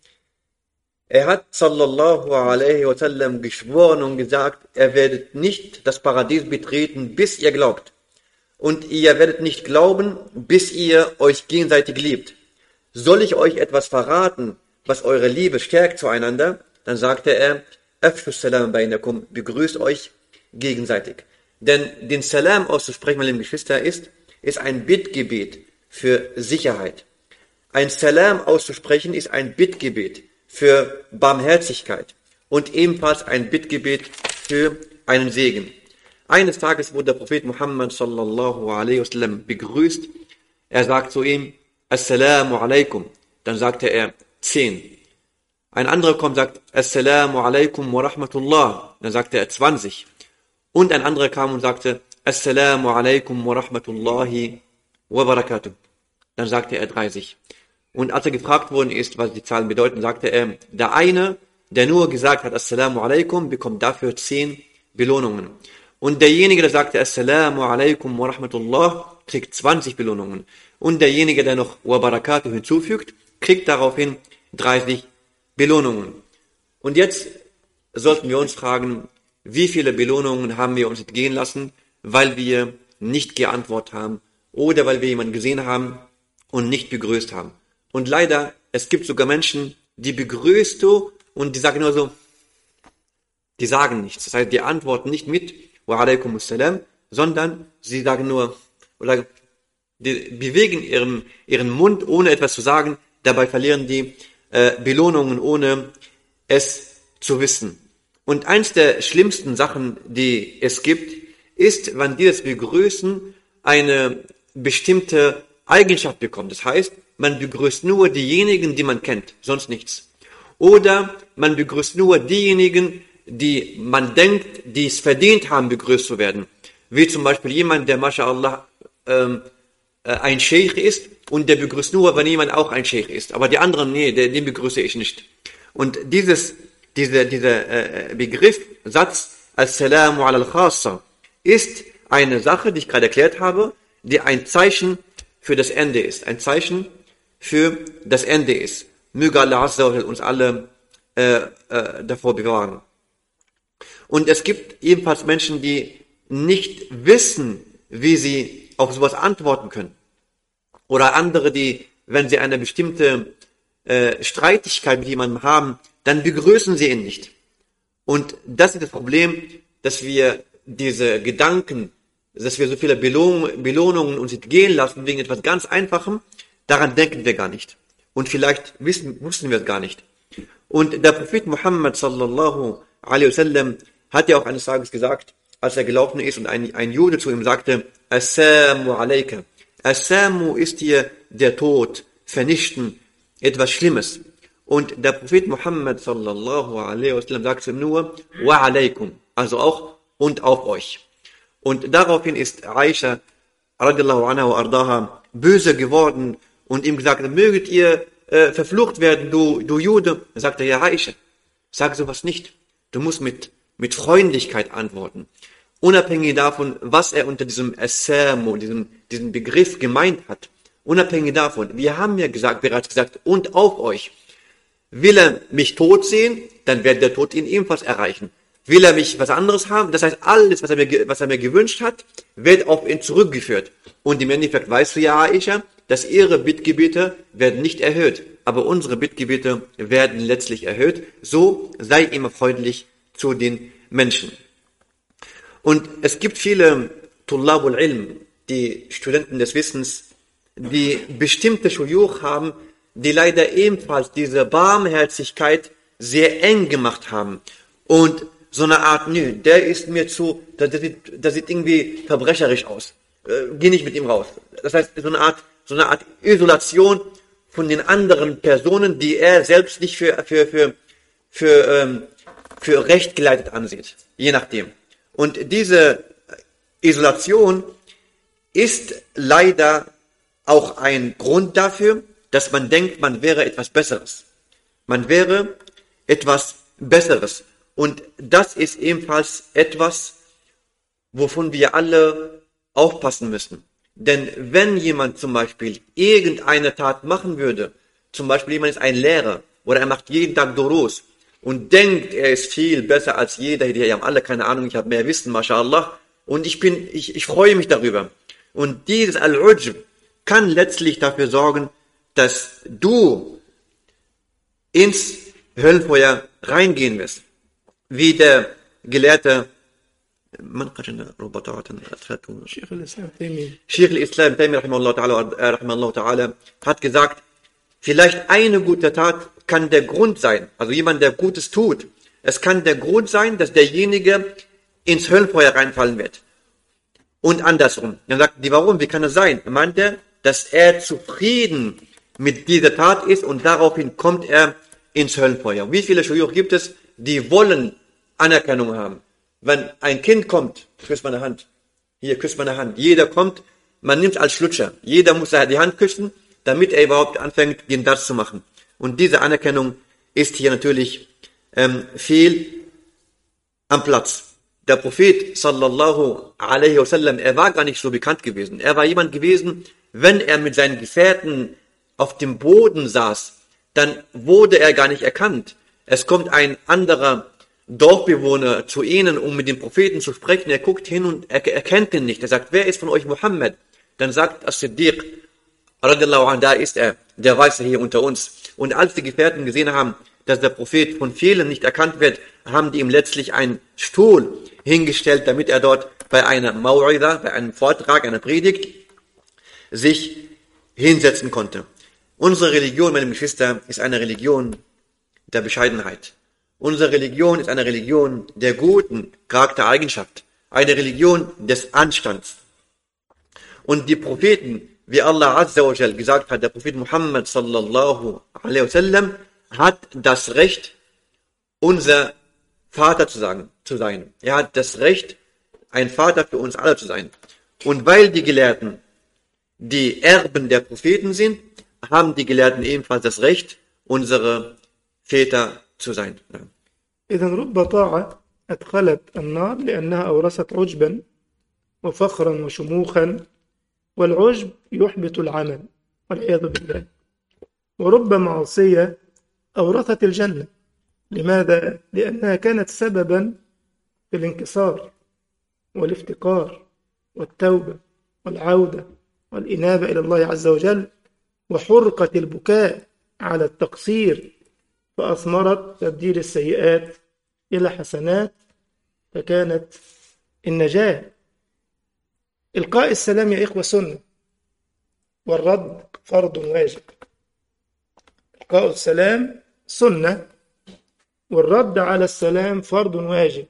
Er hat sallallahu alaihi wasallam geschworen und gesagt, er werdet nicht das Paradies betreten, bis ihr glaubt. Und ihr werdet nicht glauben, bis ihr euch gegenseitig liebt. Soll ich euch etwas verraten, was eure Liebe stärkt zueinander? Dann sagte er, Afshus salam bainakum, begrüßt euch gegenseitig. Denn den Salam auszusprechen, meine lieben Geschwister, ist, ist ein Bittgebet für Sicherheit. Ein Salam auszusprechen ist ein Bittgebet für Barmherzigkeit und ebenfalls ein Bittgebet für einen Segen. Eines Tages wurde der Prophet Muhammad sallallahu alaihi wasallam begrüßt. Er sagt zu ihm, Assalamu alaikum. Dann sagte er zehn. Ein anderer kommt und sagt, Assalamu alaikum wa rahmatullah. Dann sagte er 20. Und ein anderer kam und sagte, Assalamu alaikum wa rahmatullahi wa barakatuh. Dann sagte er 30. Und als er gefragt worden ist, was die Zahlen bedeuten, sagte er, der eine, der nur gesagt hat, Assalamu alaikum, bekommt dafür 10 Belohnungen. Und derjenige, der sagte, Assalamu alaikum wa rahmatullah, kriegt 20 Belohnungen. Und derjenige, der noch wa barakatuh hinzufügt, kriegt daraufhin 30 Belohnungen. Und jetzt sollten wir uns fragen, wie viele Belohnungen haben wir uns entgehen lassen, weil wir nicht geantwortet haben oder weil wir jemanden gesehen haben und nicht begrüßt haben. Und leider, es gibt sogar Menschen, die begrüßt du und die sagen nur so, die sagen nichts. Das heißt, die antworten nicht mit wa alaikum assalam, sondern sie sagen nur oder die bewegen ihren, ihren Mund ohne etwas zu sagen. Dabei verlieren die äh, Belohnungen ohne es zu wissen. Und eins der schlimmsten Sachen, die es gibt, ist, wenn dieses Begrüßen eine bestimmte Eigenschaft bekommt. Das heißt, man begrüßt nur diejenigen, die man kennt, sonst nichts. Oder man begrüßt nur diejenigen, die man denkt, die es verdient haben, begrüßt zu werden. Wie zum Beispiel jemand, der, mashallah, ähm, äh, ein Sheikh ist und der begrüßt nur, wenn jemand auch ein Sheikh ist. Aber die anderen, nee, den begrüße ich nicht. Und dieses, dieser, dieser äh, Begriff, Satz, Assalamu ala al-Khassa, ist eine Sache, die ich gerade erklärt habe, die ein Zeichen für das Ende ist. Ein Zeichen für das Ende ist. Möge Allah Azza wa uns alle äh, äh, davor bewahren. Und es gibt ebenfalls Menschen, die nicht wissen, wie sie auf sowas antworten können. Oder andere, die, wenn sie eine bestimmte äh, Streitigkeit mit jemandem haben, dann begrüßen sie ihn nicht. Und das ist das Problem, dass wir diese Gedanken, dass wir so viele Belohnungen, Belohnungen uns entgehen lassen wegen etwas ganz Einfachem, daran denken wir gar nicht. Und vielleicht wissen, wussten wir es gar nicht. Und der Prophet Muhammad sallallahu alaihi wasallam hat ja auch eines Tages gesagt, als er gelaufen ist und ein, ein Jude zu ihm sagte, Assalamu alaikum. Assamu ist hier der Tod, vernichten, etwas Schlimmes. Und der Prophet Muhammad sallallahu alaihi wasallam sagt ihm nur, wa alaikum, also auch und auf euch. Und daraufhin ist Aisha radiallahu anha wa ardaha böse geworden und ihm gesagt, möget ihr äh, verflucht werden, du, du Jude. Dann sagte er, ja Aisha, sag sowas nicht. Du musst mit, mit Freundlichkeit antworten unabhängig davon, was er unter diesem Assamu, diesem, diesem Begriff gemeint hat, unabhängig davon, wir haben ja gesagt, bereits gesagt, und auf euch. Will er mich tot sehen, dann wird der Tod ihn ebenfalls erreichen. Will er mich was anderes haben, das heißt, alles, was er mir, was er mir gewünscht hat, wird auf ihn zurückgeführt. Und im Endeffekt weißt du ja, Aisha, dass ihre Bittgebete werden nicht erhöht, aber unsere Bittgebete werden letztlich erhöht. So sei immer freundlich zu den Menschen. Und es gibt viele Tullabul Ilm, die Studenten des Wissens, die bestimmte Schuyuch haben, die leider ebenfalls diese Barmherzigkeit sehr eng gemacht haben. Und so eine Art, nö, der ist mir zu, der, der, sieht, der sieht irgendwie verbrecherisch aus. Äh, geh nicht mit ihm raus. Das heißt, so eine Art, so eine Art Isolation von den anderen Personen, die er selbst nicht für, für, für, für, ähm, für recht geleitet ansieht. Je nachdem. Und diese Isolation ist leider auch ein Grund dafür, dass man denkt, man wäre etwas Besseres. Man wäre etwas Besseres. Und das ist ebenfalls etwas, wovon wir alle aufpassen müssen. Denn wenn jemand zum Beispiel irgendeine Tat machen würde, zum Beispiel jemand ist ein Lehrer oder er macht jeden Tag Duros und denkt, er ist viel besser als jeder, die haben alle keine Ahnung, ich habe mehr Wissen, mashallah, und ich bin, ich, ich freue mich darüber. Und dieses Al-Ujb kann letztlich dafür sorgen, dass du ins Höllenfeuer reingehen wirst. Wie der Gelehrte من قال ربطات أدخلته شيخ الإسلام تيمية Sheikh al-Islam Taymi rahimahullah ta'ala, äh, rahimahullah ta'ala hat gesagt, vielleicht eine gute Tat kann der Grund sein, also jemand, der Gutes tut, es kann der Grund sein, dass derjenige ins Höllenfeuer reinfallen wird. Und andersrum. Dann sagt die, warum, wie kann das sein? Er meinte, dass er zufrieden mit dieser Tat ist und daraufhin kommt er ins Höllenfeuer. Wie viele Schuyuch gibt es, die wollen Anerkennung haben? Wenn ein Kind kommt, küsst meine Hand. Hier, küsst meine Hand. Jeder kommt, man nimmt als Schlutscher. Jeder muss daher die Hand küssen, damit er überhaupt anfängt, den das zu machen. Und diese Anerkennung ist hier natürlich ähm, viel am Platz. Der Prophet sallallahu alaihi wasallam, er war gar nicht so bekannt gewesen. Er war jemand gewesen, wenn er mit seinen Gefährten auf dem Boden saß, dann wurde er gar nicht erkannt. Es kommt ein anderer Dorfbewohner zu ihnen, um mit dem Propheten zu sprechen. Er guckt hin und er erkennt ihn nicht. Er sagt, wer ist von euch Mohammed? Dann sagt As-Siddiq, radiallahu anh, da ist er, der Weiße hier unter uns. Und als die Gefährten gesehen haben, dass der Prophet von vielen nicht erkannt wird, haben die ihm letztlich einen Stuhl hingestellt, damit er dort bei einer Mau'ida, bei einem Vortrag, einer Predigt, sich hinsetzen konnte. Unsere Religion, meine Geschwister, ist eine Religion der Bescheidenheit. Unsere Religion ist eine Religion der guten Charaktereigenschaft, eine Religion des Anstands. Und die Propheten, wie Allah Azza wa Jal gesagt hat, der Prophet Muhammad sallallahu alaihi wasallam hat das Recht, unser Vater zu sagen, zu sein. Er hat das Recht, ein Vater für uns alle zu sein. Und weil die Gelehrten die Erben der Propheten sind, haben die Gelehrten ebenfalls das Recht, unsere Väter zu sein. Ja. إذا رب طاعة أدخلت النار لأنها أورثت عجبا وفخرا وشموخا والعجب يحبط العمل والعياذ بالله ورب معصية أورثت الجنة لماذا؟ لأنها كانت سببا في الانكسار والافتقار والتوبة والعودة والإنابة إلى الله عز وجل وحرقة البكاء على التقصير فأثمرت تبديل السيئات إلى حسنات فكانت النجاة إلقاء السلام يا إخوة سنة والرد فرض واجب إلقاء السلام سنة والرد على السلام فرض واجب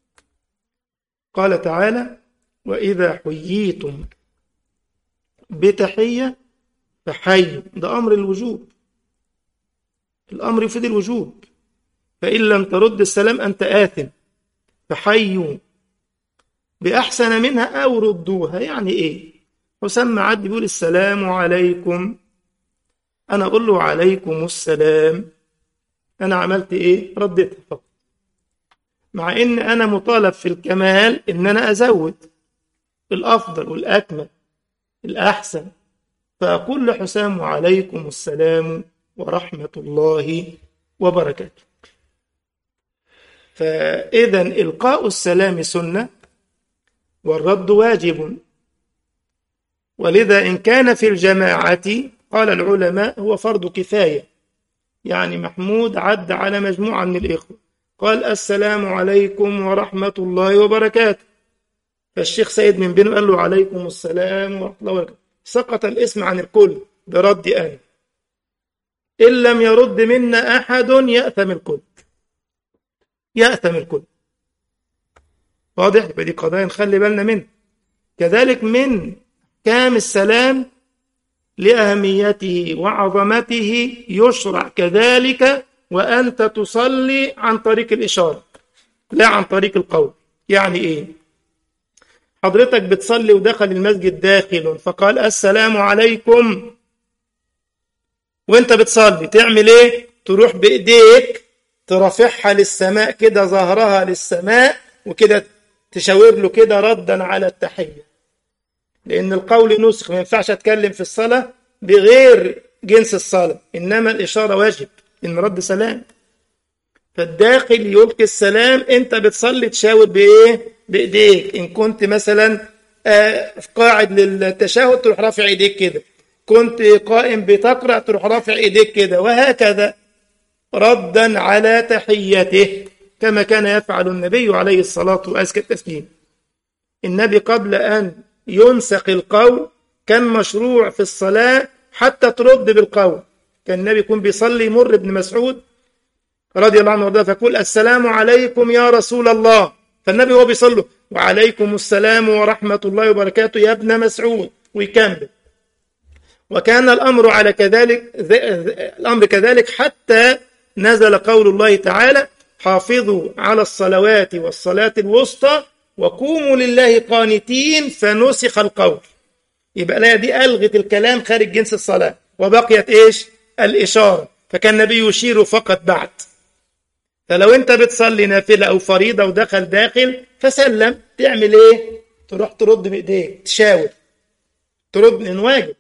قال تعالى وإذا حييتم بتحية فحيوا ده أمر الوجوب الأمر يفيد الوجوب فإن لم ترد السلام أنت آثم فحيوا بأحسن منها أو ردوها يعني إيه حسام معد بيقول السلام عليكم أنا أقول له عليكم السلام أنا عملت إيه رديتها فقط مع إن أنا مطالب في الكمال إن أنا أزود الأفضل والأكمل الأحسن فأقول لحسام وعليكم السلام ورحمة الله وبركاته فإذا إلقاء السلام سنة والرد واجب ولذا إن كان في الجماعة قال العلماء هو فرض كفاية يعني محمود عد على مجموعة من الإخوة قال السلام عليكم ورحمة الله وبركاته فالشيخ سيد من بنو قال له عليكم السلام ورحمة الله وبركاته سقط الاسم عن الكل برد أنا إن لم يرد منا أحد يأثم الكل يأثم الكل واضح يبقى دي قضايا نخلي بالنا منها كذلك من كام السلام لأهميته وعظمته يشرع كذلك وأنت تصلي عن طريق الإشارة لا عن طريق القول يعني إيه حضرتك بتصلي ودخل المسجد داخل فقال السلام عليكم وانت بتصلي تعمل ايه تروح بايديك ترافعها للسماء كده ظهرها للسماء وكده تشاور له كده ردا على التحية لأن القول نسخ ما ينفعش أتكلم في الصلاة بغير جنس الصلاة إنما الإشارة واجب إن رد سلام فالداخل يلقي السلام أنت بتصلي تشاور بإيه؟ بإيديك إن كنت مثلا آه قاعد للتشهد تروح رافع إيديك كده كنت قائم بتقرأ تروح رافع إيديك كده وهكذا ردا على تحيته كما كان يفعل النبي عليه الصلاة وأزكى التسليم النبي قبل أن ينسق القول كان مشروع في الصلاة حتى ترد بالقول كان النبي يكون بيصلي يمر ابن مسعود رضي الله عنه وارضاه فيقول السلام عليكم يا رسول الله فالنبي هو بيصلي وعليكم السلام ورحمة الله وبركاته يا ابن مسعود ويكمل وكان الأمر على كذلك الأمر كذلك حتى نزل قول الله تعالى حافظوا على الصلوات والصلاة الوسطى وقوموا لله قانتين فنسخ القول يبقى الآية دي ألغت الكلام خارج جنس الصلاة وبقيت إيش الإشارة فكان النبي يشير فقط بعد فلو أنت بتصلي نافلة أو فريضة ودخل داخل فسلم تعمل إيه تروح ترد بإيديك تشاور ترد من واجب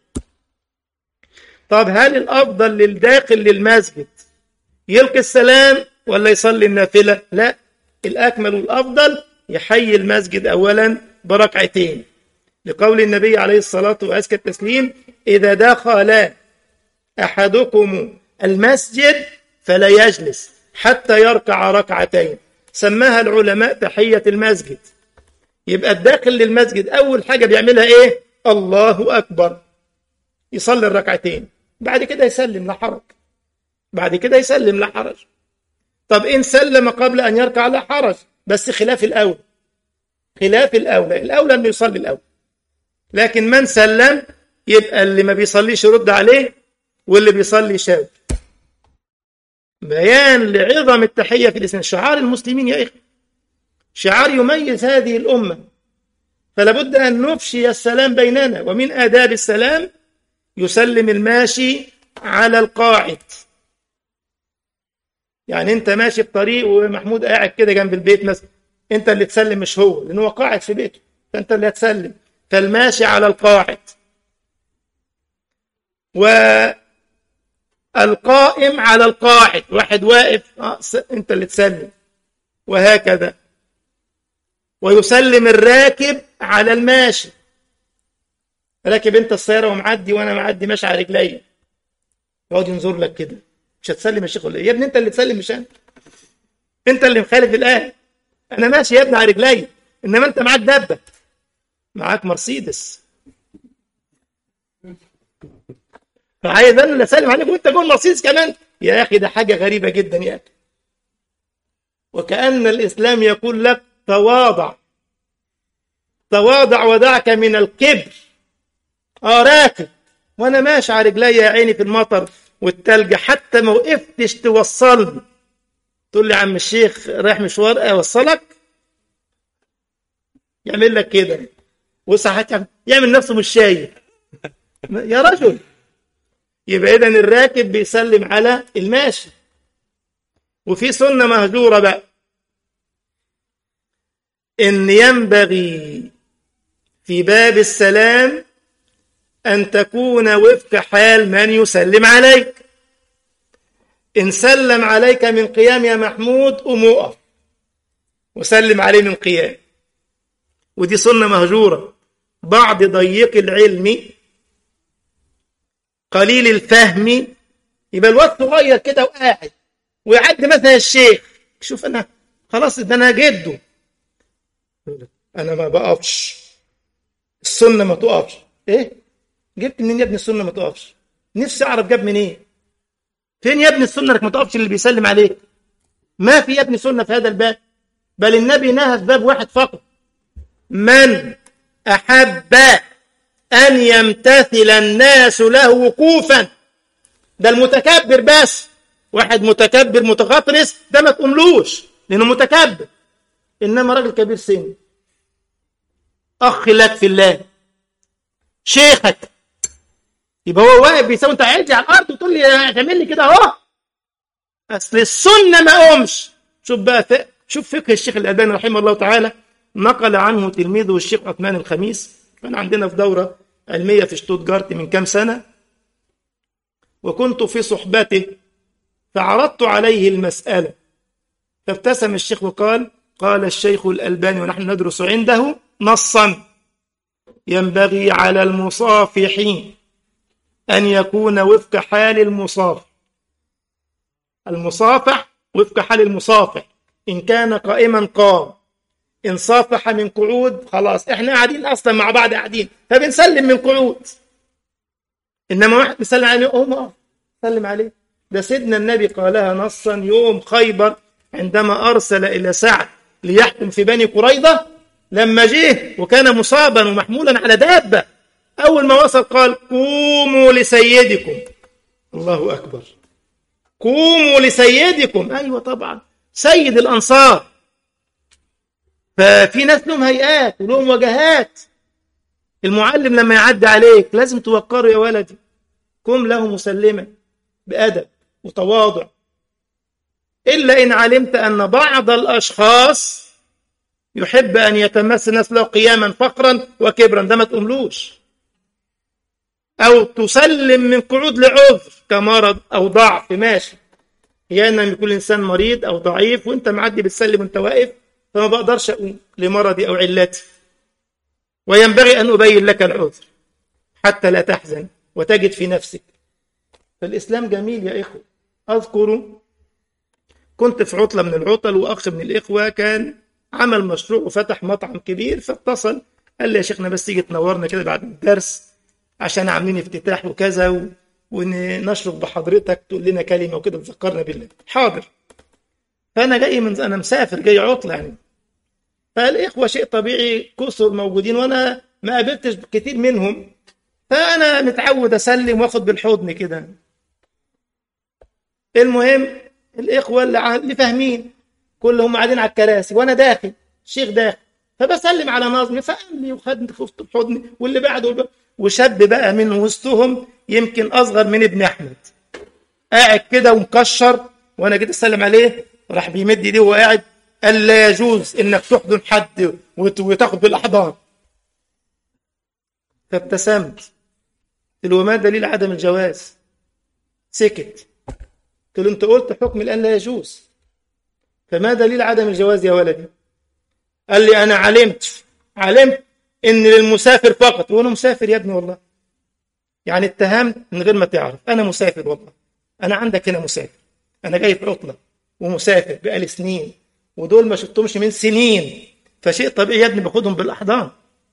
طب هل الأفضل للداخل للمسجد يلقي السلام ولا يصلي النافلة لا الأكمل والأفضل يحيي المسجد أولا بركعتين لقول النبي عليه الصلاة وأزكى التسليم إذا دخل أحدكم المسجد فلا يجلس حتى يركع ركعتين سماها العلماء تحية المسجد يبقى الداخل للمسجد أول حاجة بيعملها إيه الله أكبر يصلي الركعتين بعد كده يسلم لا حرج بعد كده يسلم لا حرج طب إن سلم قبل أن يركع لا حرج بس خلاف الأولى خلاف الأولى الأولى أنه يصلي الأول لكن من سلم يبقى اللي ما بيصليش يرد عليه واللي بيصلي شاور بيان لعظم التحية في الإسلام شعار المسلمين يا إخي شعار يميز هذه الأمة فلا بد أن نفشي السلام بيننا ومن آداب السلام يسلم الماشي على القاعد يعني انت ماشي في طريق ومحمود قاعد كده جنب البيت مثلا انت اللي تسلم مش هو لان هو قاعد في بيته فانت اللي هتسلم فالماشي على القاعد والقائم على القاعد واحد واقف اه انت اللي تسلم وهكذا ويسلم الراكب على الماشي راكب انت السياره ومعدي وانا معدي ماشي على رجليا يقعد ينظر لك كده مش هتسلم يا شيخ ولا ايه يا ابني انت اللي تسلم مش انا انت اللي مخالف الايه انا ماشي يا ابني على رجلي انما انت معاك دبه معاك مرسيدس فعايز انا اللي اسلم عليك وانت جوه المرسيدس كمان يا اخي ده حاجه غريبه جدا يا اخي وكأن الإسلام يقول لك تواضع تواضع ودعك من الكبر اه راكب وانا ماشي على رجلي يا عيني في المطر والتلج حتى ما وقفتش توصلني تقول لي عم الشيخ رايح مشوار اوصلك يعمل لك كده وساعات يعمل نفسه مش شايف يا رجل يبقى اذا الراكب بيسلم على الماشي وفي سنه مهجوره بقى ان ينبغي في باب السلام أن تكون وفق حال من يسلم عليك إن سلم عليك من قيام يا محمود قم اقف وسلم عليه من قيام ودي سنة مهجورة بعض ضيق العلم قليل الفهم يبقى الوقت صغير كده وقاعد ويعدي مثلا الشيخ شوف أنا خلاص ده أنا جده أنا ما بقفش السنة ما تقفش إيه جبت منين يا ابني السنه ما تقفش نفسي اعرف جاب منين إيه؟ فين يا ابني السنه انك ما تقفش اللي بيسلم عليك ما في يا ابني سنه في هذا الباب بل النبي نهى في باب واحد فقط من احب ان يمتثل الناس له وقوفا ده المتكبر بس واحد متكبر متغطرس ده ما تقوملوش لانه متكبر انما راجل كبير سن اخ لك في الله شيخك يبقى هو واقف بيساوي انت قاعد على الارض وتقول لي اعمل لي كده اهو اصل السنه ما قومش شوف بقى شوف فقه الشيخ الالباني رحمه الله تعالى نقل عنه تلميذه الشيخ عثمان الخميس كان عندنا في دورة علمية في شتوتجارت من كام سنة وكنت في صحبته فعرضت عليه المسألة فابتسم الشيخ وقال قال الشيخ الألباني ونحن ندرس عنده نصا ينبغي على المصافح أن يكون وفق حال المصافح المصافح وفق حال المصافح إن كان قائما قام إن صافح من قعود خلاص إحنا قاعدين أصلا مع بعض قاعدين فبنسلم من قعود إنما واحد بيسلم عليه يقوم أقف سلم عليه ده سيدنا النبي قالها نصا يوم خيبر عندما أرسل إلى سعد ليحكم في بني قريظة لما جه وكان مصابا ومحمولا على دابة أول ما وصل قال قوموا لسيدكم الله أكبر قوموا لسيدكم أيوة طبعا سيد الأنصار ففي ناس لهم هيئات ولهم وجهات المعلم لما يعدي عليك لازم توقره يا ولدي قم له مسلما بأدب وتواضع إلا إن علمت أن بعض الأشخاص يحب أن يتمثل الناس له قياما فقرا وكبرا ده ما تقوملوش أو تسلم من قعود لعذر كمرض أو ضعف ماشي أحيانا يكون الإنسان مريض أو ضعيف وأنت معدي بتسلم وأنت واقف فما بقدرش أقوم لمرضي أو علتي وينبغي أن أبين لك العذر حتى لا تحزن وتجد في نفسك فالإسلام جميل يا إخوة أذكر كنت في عطلة من العطل وأخ من الإخوة كان عمل مشروع وفتح مطعم كبير فاتصل قال لي يا شيخنا بس تيجي تنورنا كده بعد الدرس عشان عاملين افتتاح وكذا و... ونشرف بحضرتك تقول لنا كلمة وكده تذكرنا بالله حاضر فأنا جاي من أنا مسافر جاي عطلة يعني فالإخوة شيء طبيعي كثر موجودين وأنا ما قابلتش كتير منهم فأنا متعود أسلم وآخد بالحضن كده المهم الإخوة اللي, اللي فاهمين كلهم قاعدين على الكراسي وأنا داخل الشيخ داخل فبسلم على ناظمي فقام لي وخدني خفت بحضني واللي بعده وشاب بقى من وسطهم يمكن أصغر من ابن أحمد قاعد كده ومكشر وأنا جيت أسلم عليه راح بيمد ايديه وهو قاعد قال لا يجوز إنك تحضن حد وتاخد بالأحضان فابتسمت قلت له ما دليل عدم الجواز سكت قلت له انت قلت حكم الان لا يجوز فما دليل عدم الجواز يا ولدي قال لي انا علمت علمت ان للمسافر فقط وانا مسافر يا ابني والله يعني اتهمت من غير ما تعرف انا مسافر والله انا عندك هنا مسافر انا جاي في عطله ومسافر بقالي سنين ودول ما شفتهمش من سنين فشيء طبيعي يا ابني باخدهم بالاحضان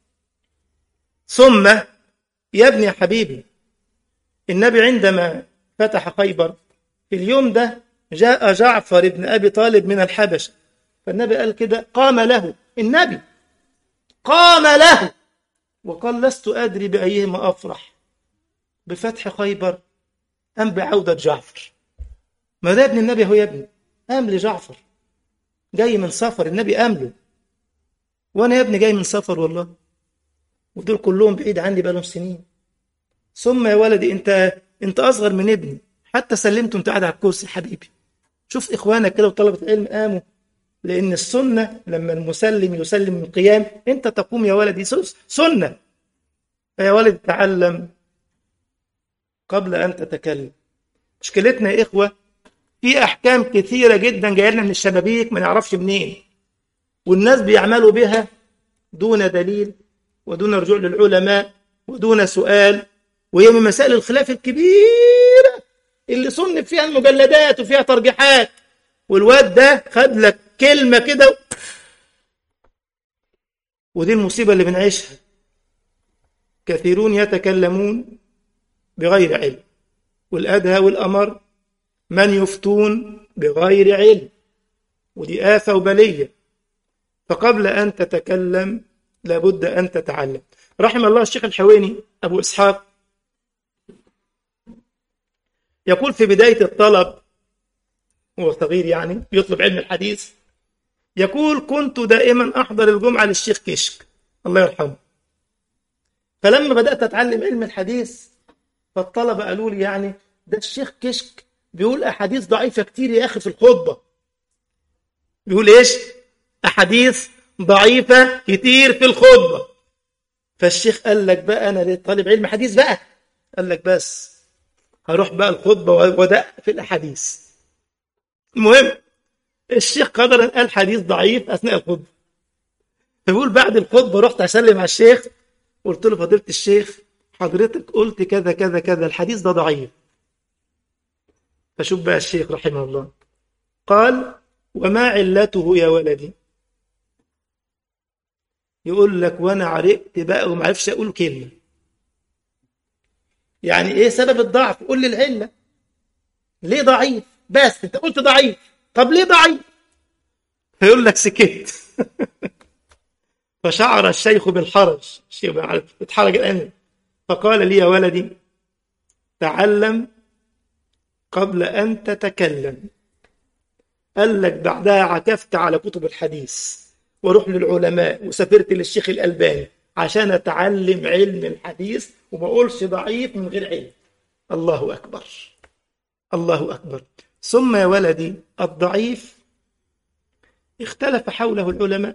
ثم يا ابني يا حبيبي النبي عندما فتح خيبر في اليوم ده جاء جعفر بن أبي طالب من الحبشة فالنبي قال كده قام له النبي قام له وقال لست أدري بأيهما أفرح بفتح خيبر أم بعودة جعفر ما ده ابن النبي هو يا ابني قام لجعفر جاي من سفر النبي قام له وأنا يا ابني جاي من سفر والله ودول كلهم بعيد عني بقالهم سنين ثم يا ولدي انت انت اصغر من ابني حتى سلمت وانت قاعد على الكرسي حبيبي شوف اخوانك كده وطلبه العلم قاموا لان السنه لما المسلم يسلم من قيام انت تقوم يا ولدي سنه فيا ولد تعلم قبل ان تتكلم مشكلتنا يا اخوه في احكام كثيره جدا جايه لنا من الشبابيك ما نعرفش منين والناس بيعملوا بها دون دليل ودون رجوع للعلماء ودون سؤال وهي من مسائل الخلاف الكبيرة اللي صنف فيها المجلدات وفيها ترجيحات والواد ده خد لك كلمة كده ودي المصيبة اللي بنعيشها كثيرون يتكلمون بغير علم والأدهى والأمر من يفتون بغير علم ودي آفة وبلية فقبل أن تتكلم لابد أن تتعلم رحم الله الشيخ الحويني أبو إسحاق يقول في بداية الطلب هو صغير يعني يطلب علم الحديث يقول كنت دائما أحضر الجمعة للشيخ كشك الله يرحمه فلما بدأت أتعلم علم الحديث فالطلبة قالوا لي يعني ده الشيخ كشك بيقول أحاديث ضعيفة كتير يا أخي في الخطبة بيقول إيش أحاديث ضعيفة كتير في الخطبة فالشيخ قال لك بقى أنا طالب علم حديث بقى قال لك بس هروح بقى الخطبة ودق في الأحاديث المهم الشيخ قدرا قال حديث ضعيف أثناء الخطبة فبيقول بعد الخطبة رحت أسلم على الشيخ قلت له فضيلة الشيخ حضرتك قلت كذا كذا كذا الحديث ده ضعيف فشوف بقى الشيخ رحمه الله قال وما علته يا ولدي يقول لك وانا عرقت بقى وما عرفش اقول كلمه يعني ايه سبب الضعف قول لي العله ليه ضعيف بس انت قلت ضعيف طب ليه ضعيف فيقول لك سكت فشعر الشيخ بالحرج الشيخ اتحرج الان فقال لي يا ولدي تعلم قبل ان تتكلم قال لك بعدها عكفت على كتب الحديث واروح للعلماء وسافرت للشيخ الألباني عشان أتعلم علم الحديث وما أقولش ضعيف من غير علم الله أكبر الله أكبر ثم يا ولدي الضعيف اختلف حوله العلماء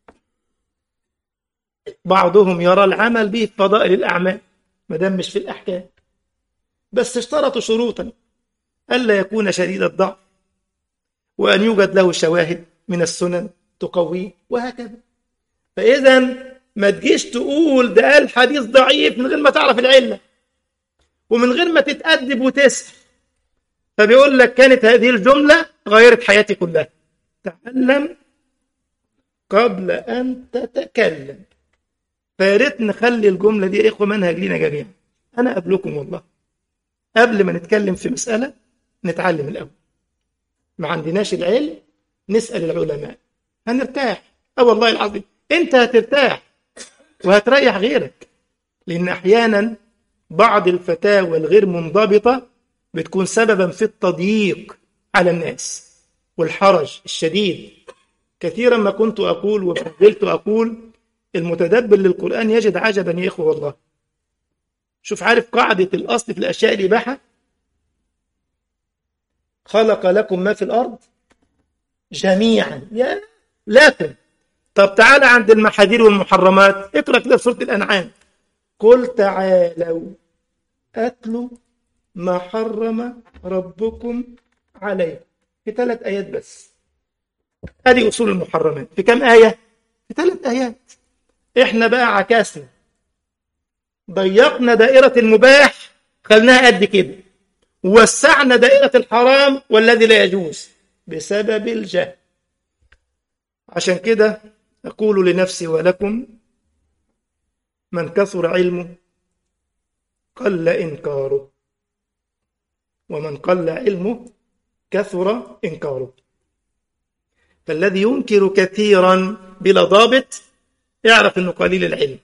بعضهم يرى العمل به في فضائل الأعمال ما دام مش في الأحكام بس اشترطوا شروطا ألا يكون شديد الضعف وأن يوجد له شواهد من السنن تقويه وهكذا فإذا ما تجيش تقول ده قال حديث ضعيف من غير ما تعرف العلة ومن غير ما تتأدب وتسأل فبيقول لك كانت هذه الجملة غيرت حياتي كلها تعلم قبل أن تتكلم فياريت نخلي الجملة دي يا إخوة منهج لينا جميعا أنا قبلكم والله قبل ما نتكلم في مسألة نتعلم الأول ما عندناش العلم نسأل العلماء هنرتاح اه والله العظيم انت هترتاح وهتريح غيرك لان احيانا بعض الفتاوى الغير منضبطه بتكون سببا في التضييق على الناس والحرج الشديد كثيرا ما كنت اقول وما زلت اقول المتدبر للقران يجد عجبا يا اخوه والله شوف عارف قاعده الاصل في الاشياء الاباحه خلق لكم ما في الارض جميعا يا لكن طب تعالى عند المحاذير والمحرمات اقرا كده في سوره الانعام قل تعالوا اتلوا ما حرم ربكم عليكم في ثلاث ايات بس هذه اصول المحرمات في كم ايه في ثلاث ايات احنا بقى عكسنا ضيقنا دائره المباح خلناها قد كده ووسعنا دائره الحرام والذي لا يجوز بسبب الجهل عشان كده أقول لنفسي ولكم من كثر علمه قل إنكاره ومن قل علمه كثر إنكاره فالذي ينكر كثيرا بلا ضابط اعرف أنه قليل العلم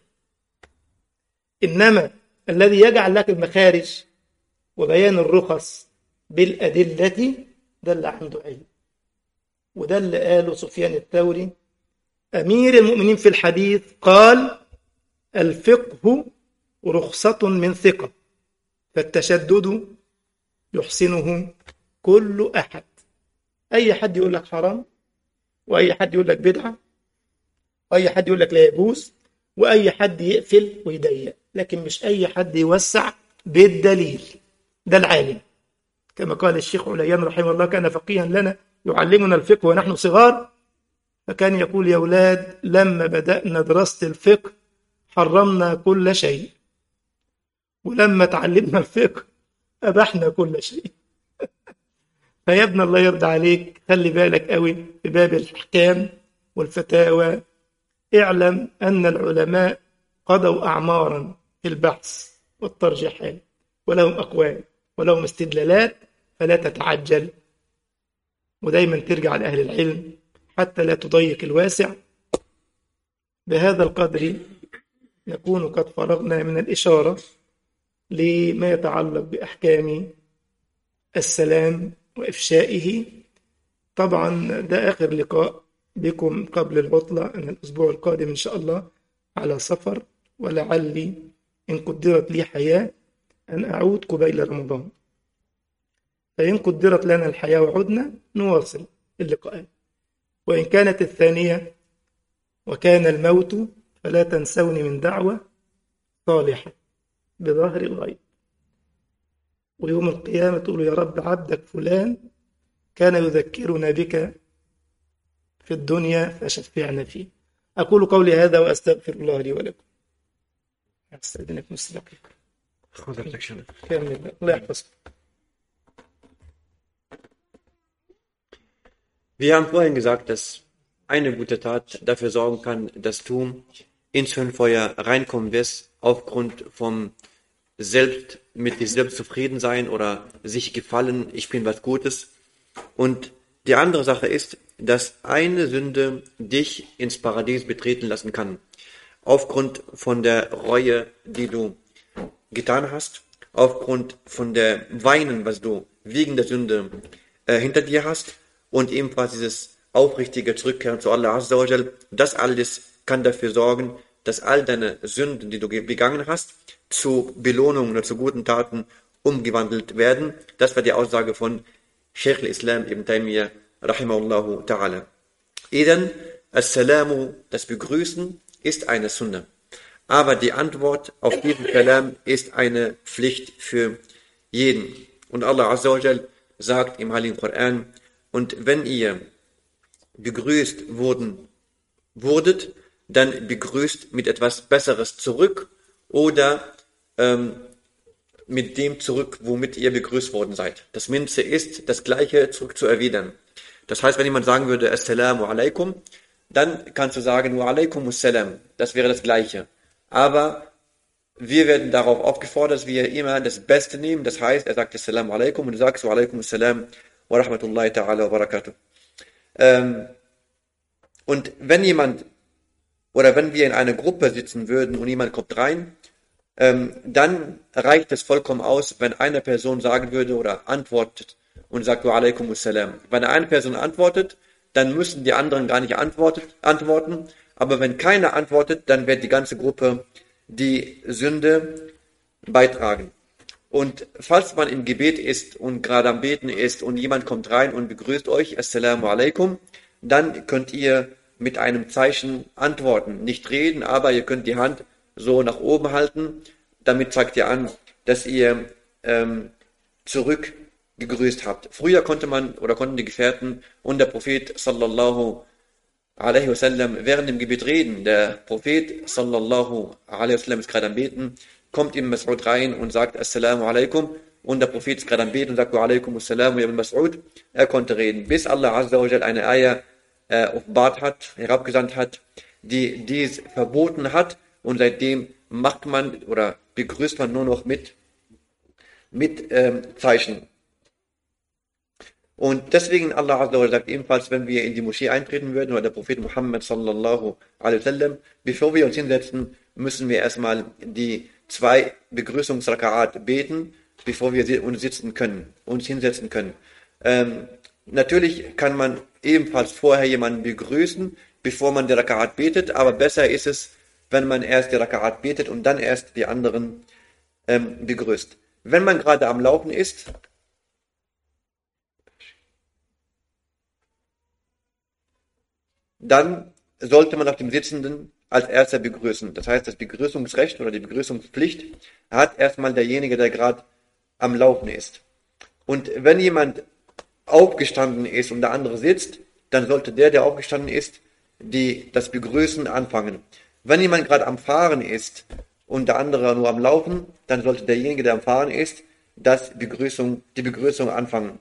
إنما الذي يجعل لك المخارج وبيان الرخص بالأدلة ده اللي عنده علم وده اللي قاله سفيان الثوري أمير المؤمنين في الحديث قال الفقه رخصة من ثقة فالتشدد يحسنه كل أحد أي حد يقول لك حرام وأي حد يقول لك بدعة وأي حد يقول لك لا يجوز وأي حد يقفل ويضيق لكن مش أي حد يوسع بالدليل ده العالم كما قال الشيخ عليان رحمه الله كان فقيها لنا يعلمنا الفقه ونحن صغار فكان يقول يا أولاد لما بدأنا دراسة الفقه حرمنا كل شيء ولما تعلمنا الفقه أبحنا كل شيء فيا ابن الله يرضى عليك خلي بالك قوي في باب الأحكام والفتاوى اعلم أن العلماء قضوا أعمارا في البحث والترجيحات ولهم أقوال ولهم استدلالات فلا تتعجل ودايما ترجع لأهل العلم حتى لا تضيق الواسع بهذا القدر نكون قد فرغنا من الإشارة لما يتعلق بأحكام السلام وإفشائه طبعا ده آخر لقاء بكم قبل العطلة أن الأسبوع القادم إن شاء الله على سفر ولعلي إن قدرت لي حياة أن أعود قبيل رمضان فإن قدرت لنا الحياة وعدنا نواصل اللقاءات وإن كانت الثانية وكان الموت فلا تنسوني من دعوة صالحة بظهر الغيب ويوم القيامة تقول يا رب عبدك فلان كان يذكرنا بك في الدنيا فشفعنا فيه أقول قولي هذا وأستغفر الله لي ولكم أستأذنك نص دقيقة خذ لك شنو كمل الله يحفظك Wir haben vorhin gesagt, dass eine gute Tat dafür sorgen kann, dass du ins Höhenfeuer reinkommen wirst, aufgrund vom selbst mit dir selbst zufrieden sein oder sich gefallen, ich bin was Gutes. Und die andere Sache ist, dass eine Sünde dich ins Paradies betreten lassen kann. Aufgrund von der Reue, die du getan hast, aufgrund von der Weinen, was du wegen der Sünde äh, hinter dir hast und ebenfalls dieses aufrichtige Zurückkehren zu Allah Azza wa Jal, das alles kann dafür sorgen, dass all deine Sünden, die du ge- begangen hast, zu Belohnungen oder zu guten Taten umgewandelt werden. Das war die Aussage von Sheikh al-Islam ibn Taymiyyah, rahimahullahu ta'ala. Eden, Assalamu, das Begrüßen, ist eine Sunna. Aber die Antwort auf diesen Kalam ist eine Pflicht für jeden. Und Allah Azza wa Jal sagt im Heiligen Koran, und wenn ihr begrüßt wurden, wurdet, dann begrüßt mit etwas Besseres zurück oder ähm, mit dem zurück, womit ihr begrüßt worden seid. Das Minze ist, das Gleiche zurück zu erwidern. Das heißt, wenn jemand sagen würde, Assalamu alaikum, dann kannst du sagen, Wa alaikum assalam. Das wäre das Gleiche. Aber wir werden darauf aufgefordert, dass wir immer das Beste nehmen. Das heißt, er sagt Assalamu alaikum und du sagst Wa alaikum assalam wa rahmatullahi ta'ala wa barakatuh. Ähm, und wenn jemand oder wenn wir in einer Gruppe sitzen würden und jemand kommt rein, ähm, dann reicht es vollkommen aus, wenn eine Person sagen würde oder antwortet und sagt Wa alaikum assalam. Wenn eine Person antwortet, dann müssen die anderen gar nicht antwortet, antworten. Aber wenn keiner antwortet, dann wird die ganze Gruppe die Sünde beitragen. Und falls man im Gebet ist und gerade am Beten ist und jemand kommt rein und begrüßt euch, Assalamu alaikum, dann könnt ihr mit einem Zeichen antworten. Nicht reden, aber ihr könnt die Hand so nach oben halten. Damit zeigt ihr an, dass ihr ähm, zurück gegrüßt habt. Früher konnte man oder konnten die Gefährten und der Prophet sallallahu alaihi wasallam während dem Gebet reden. Der Prophet sallallahu alaihi wasallam ist gerade am Beten, kommt Ibn Mas'ud rein und sagt Assalamu alaikum und der Prophet ist gerade am Beten und sagt Wa alaikum assalam Ibn Mas'ud. Er konnte reden, bis Allah Azza wa Jal eine Eier äh, offenbart hat, herabgesandt hat, die dies verboten hat und seitdem macht man oder begrüßt man nur noch mit mit ähm, Zeichen. Und deswegen Allah Azza wa Jalla sagt ebenfalls, wenn wir in die Moschee eintreten würden, oder der Prophet Muhammad sallallahu alaihi wasallam, bevor wir uns hinsetzen, müssen wir erstmal die zwei Begrüßungsrakaat beten, bevor wir si- uns sitzen können, uns hinsetzen können. Ähm, natürlich kann man ebenfalls vorher jemanden begrüßen, bevor man die Rakaat betet, aber besser ist es, wenn man erst die Rakaat betet und dann erst die anderen ähm, begrüßt. Wenn man gerade am Laufen ist, dann sollte man auch den Sitzenden als erster begrüßen. Das heißt, das Begrüßungsrecht oder die Begrüßungspflicht hat erstmal derjenige, der gerade am Laufen ist. Und wenn jemand aufgestanden ist und der andere sitzt, dann sollte der, der aufgestanden ist, die, das Begrüßen anfangen. Wenn jemand gerade am Fahren ist und der andere nur am Laufen, dann sollte derjenige, der am Fahren ist, das Begrüßung, die Begrüßung anfangen.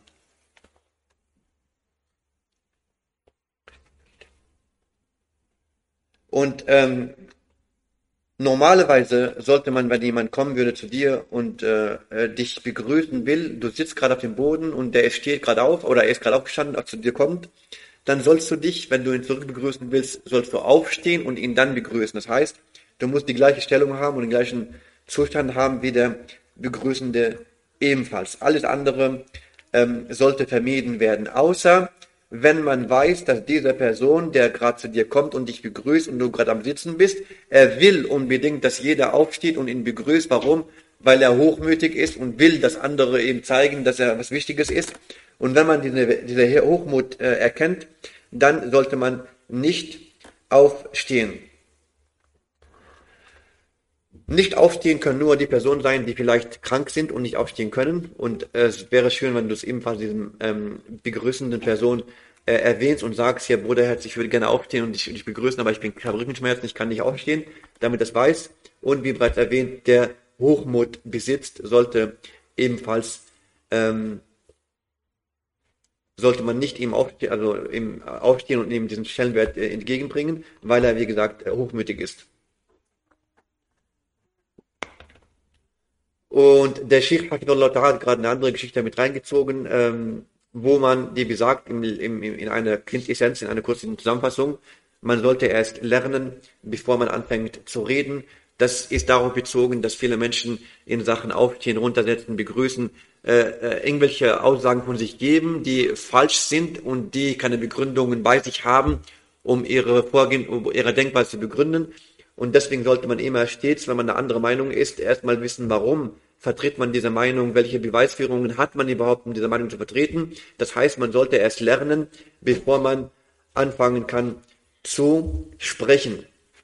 Und ähm, normalerweise sollte man, wenn jemand kommen würde zu dir und äh, äh, dich begrüßen will, du sitzt gerade auf dem Boden und der steht gerade auf oder er ist gerade aufgestanden, als zu dir kommt, dann sollst du dich, wenn du ihn zurück begrüßen willst, sollst du aufstehen und ihn dann begrüßen. Das heißt, du musst die gleiche Stellung haben und den gleichen Zustand haben wie der Begrüßende ebenfalls. Alles andere ähm, sollte vermieden werden, außer wenn man weiß, dass diese Person, der gerade zu dir kommt und dich begrüßt und du gerade am Sitzen bist, er will unbedingt, dass jeder aufsteht und ihn begrüßt. Warum? Weil er hochmütig ist und will, dass andere ihm zeigen, dass er was Wichtiges ist. Und wenn man diese, diese Hochmut äh, erkennt, dann sollte man nicht aufstehen. Nicht aufstehen können nur die Personen sein, die vielleicht krank sind und nicht aufstehen können. Und äh, es wäre schön, wenn du es ebenfalls diesem ähm, begrüßenden Person äh, erwähnst und sagst, hier Bruder Herz, ich würde gerne aufstehen und dich, dich begrüßen, aber ich bin ich habe Rückenschmerzen, ich kann nicht aufstehen, damit das weiß. Und wie bereits erwähnt, der Hochmut besitzt, sollte ebenfalls ähm, sollte man nicht ihm aufstehen, also ihm aufstehen und ihm diesen Stellenwert äh, entgegenbringen, weil er, wie gesagt, äh, hochmütig ist. Und der Sheikh Hafidullah Ta'ala hat gerade eine andere Geschichte mit reingezogen, ähm, wo man, wie gesagt, im, im, in einer Quintessenz, in einer kurzen Zusammenfassung, man sollte erst lernen, bevor man anfängt zu reden. Das ist darauf bezogen, dass viele Menschen in Sachen Aufstehen, Runtersetzen, Begrüßen äh, äh, irgendwelche Aussagen von sich geben, die falsch sind und die keine Begründungen bei sich haben, um ihre Vorgehen, um ihre Denkweise zu begründen. Und deswegen sollte man immer stets, wenn man eine andere Meinung ist, erstmal wissen, warum vertritt man diese Meinung, welche Beweisführungen hat man überhaupt, um diese Meinung zu vertreten. Das heißt, man sollte erst lernen, bevor man anfangen kann zu sprechen.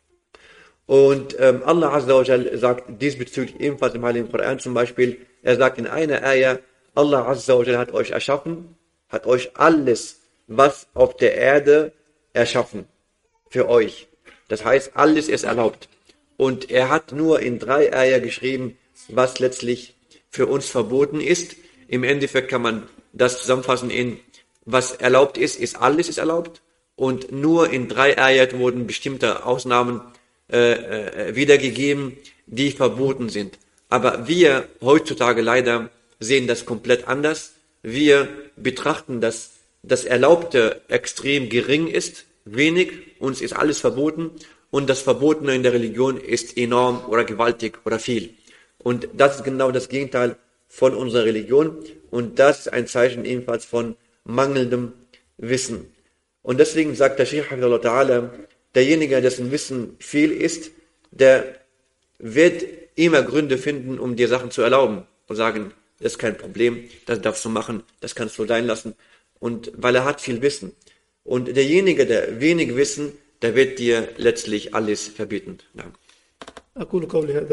Und ähm, Allah Azza wa Jal sagt diesbezüglich ebenfalls im Heiligen Koran zum Beispiel, er sagt in einer Ayah, Allah Azza wa Jal hat euch erschaffen, hat euch alles, was auf der Erde erschaffen, für euch. Das heißt, alles ist erlaubt. Und er hat nur in drei Eier geschrieben, was letztlich für uns verboten ist. Im Endeffekt kann man das zusammenfassen in, was erlaubt ist, ist alles ist erlaubt. Und nur in drei Ayat wurden bestimmte Ausnahmen äh, äh, wiedergegeben, die verboten sind. Aber wir heutzutage leider sehen das komplett anders. Wir betrachten, dass das Erlaubte extrem gering ist, wenig, uns ist alles verboten und das Verbotene in der Religion ist enorm oder gewaltig oder viel. Und das ist genau das Gegenteil von unserer Religion und das ist ein Zeichen ebenfalls von mangelndem Wissen. Und deswegen sagt der Sheikh Ta'ala, derjenige, dessen Wissen viel ist, der wird immer Gründe finden, um dir Sachen zu erlauben und sagen, das ist kein Problem, das darfst du machen, das kannst du sein lassen. Und weil er hat viel Wissen. Und derjenige, der wenig Wissen, der wird dir letztlich alles verbieten. Danke. أقول قولي هذا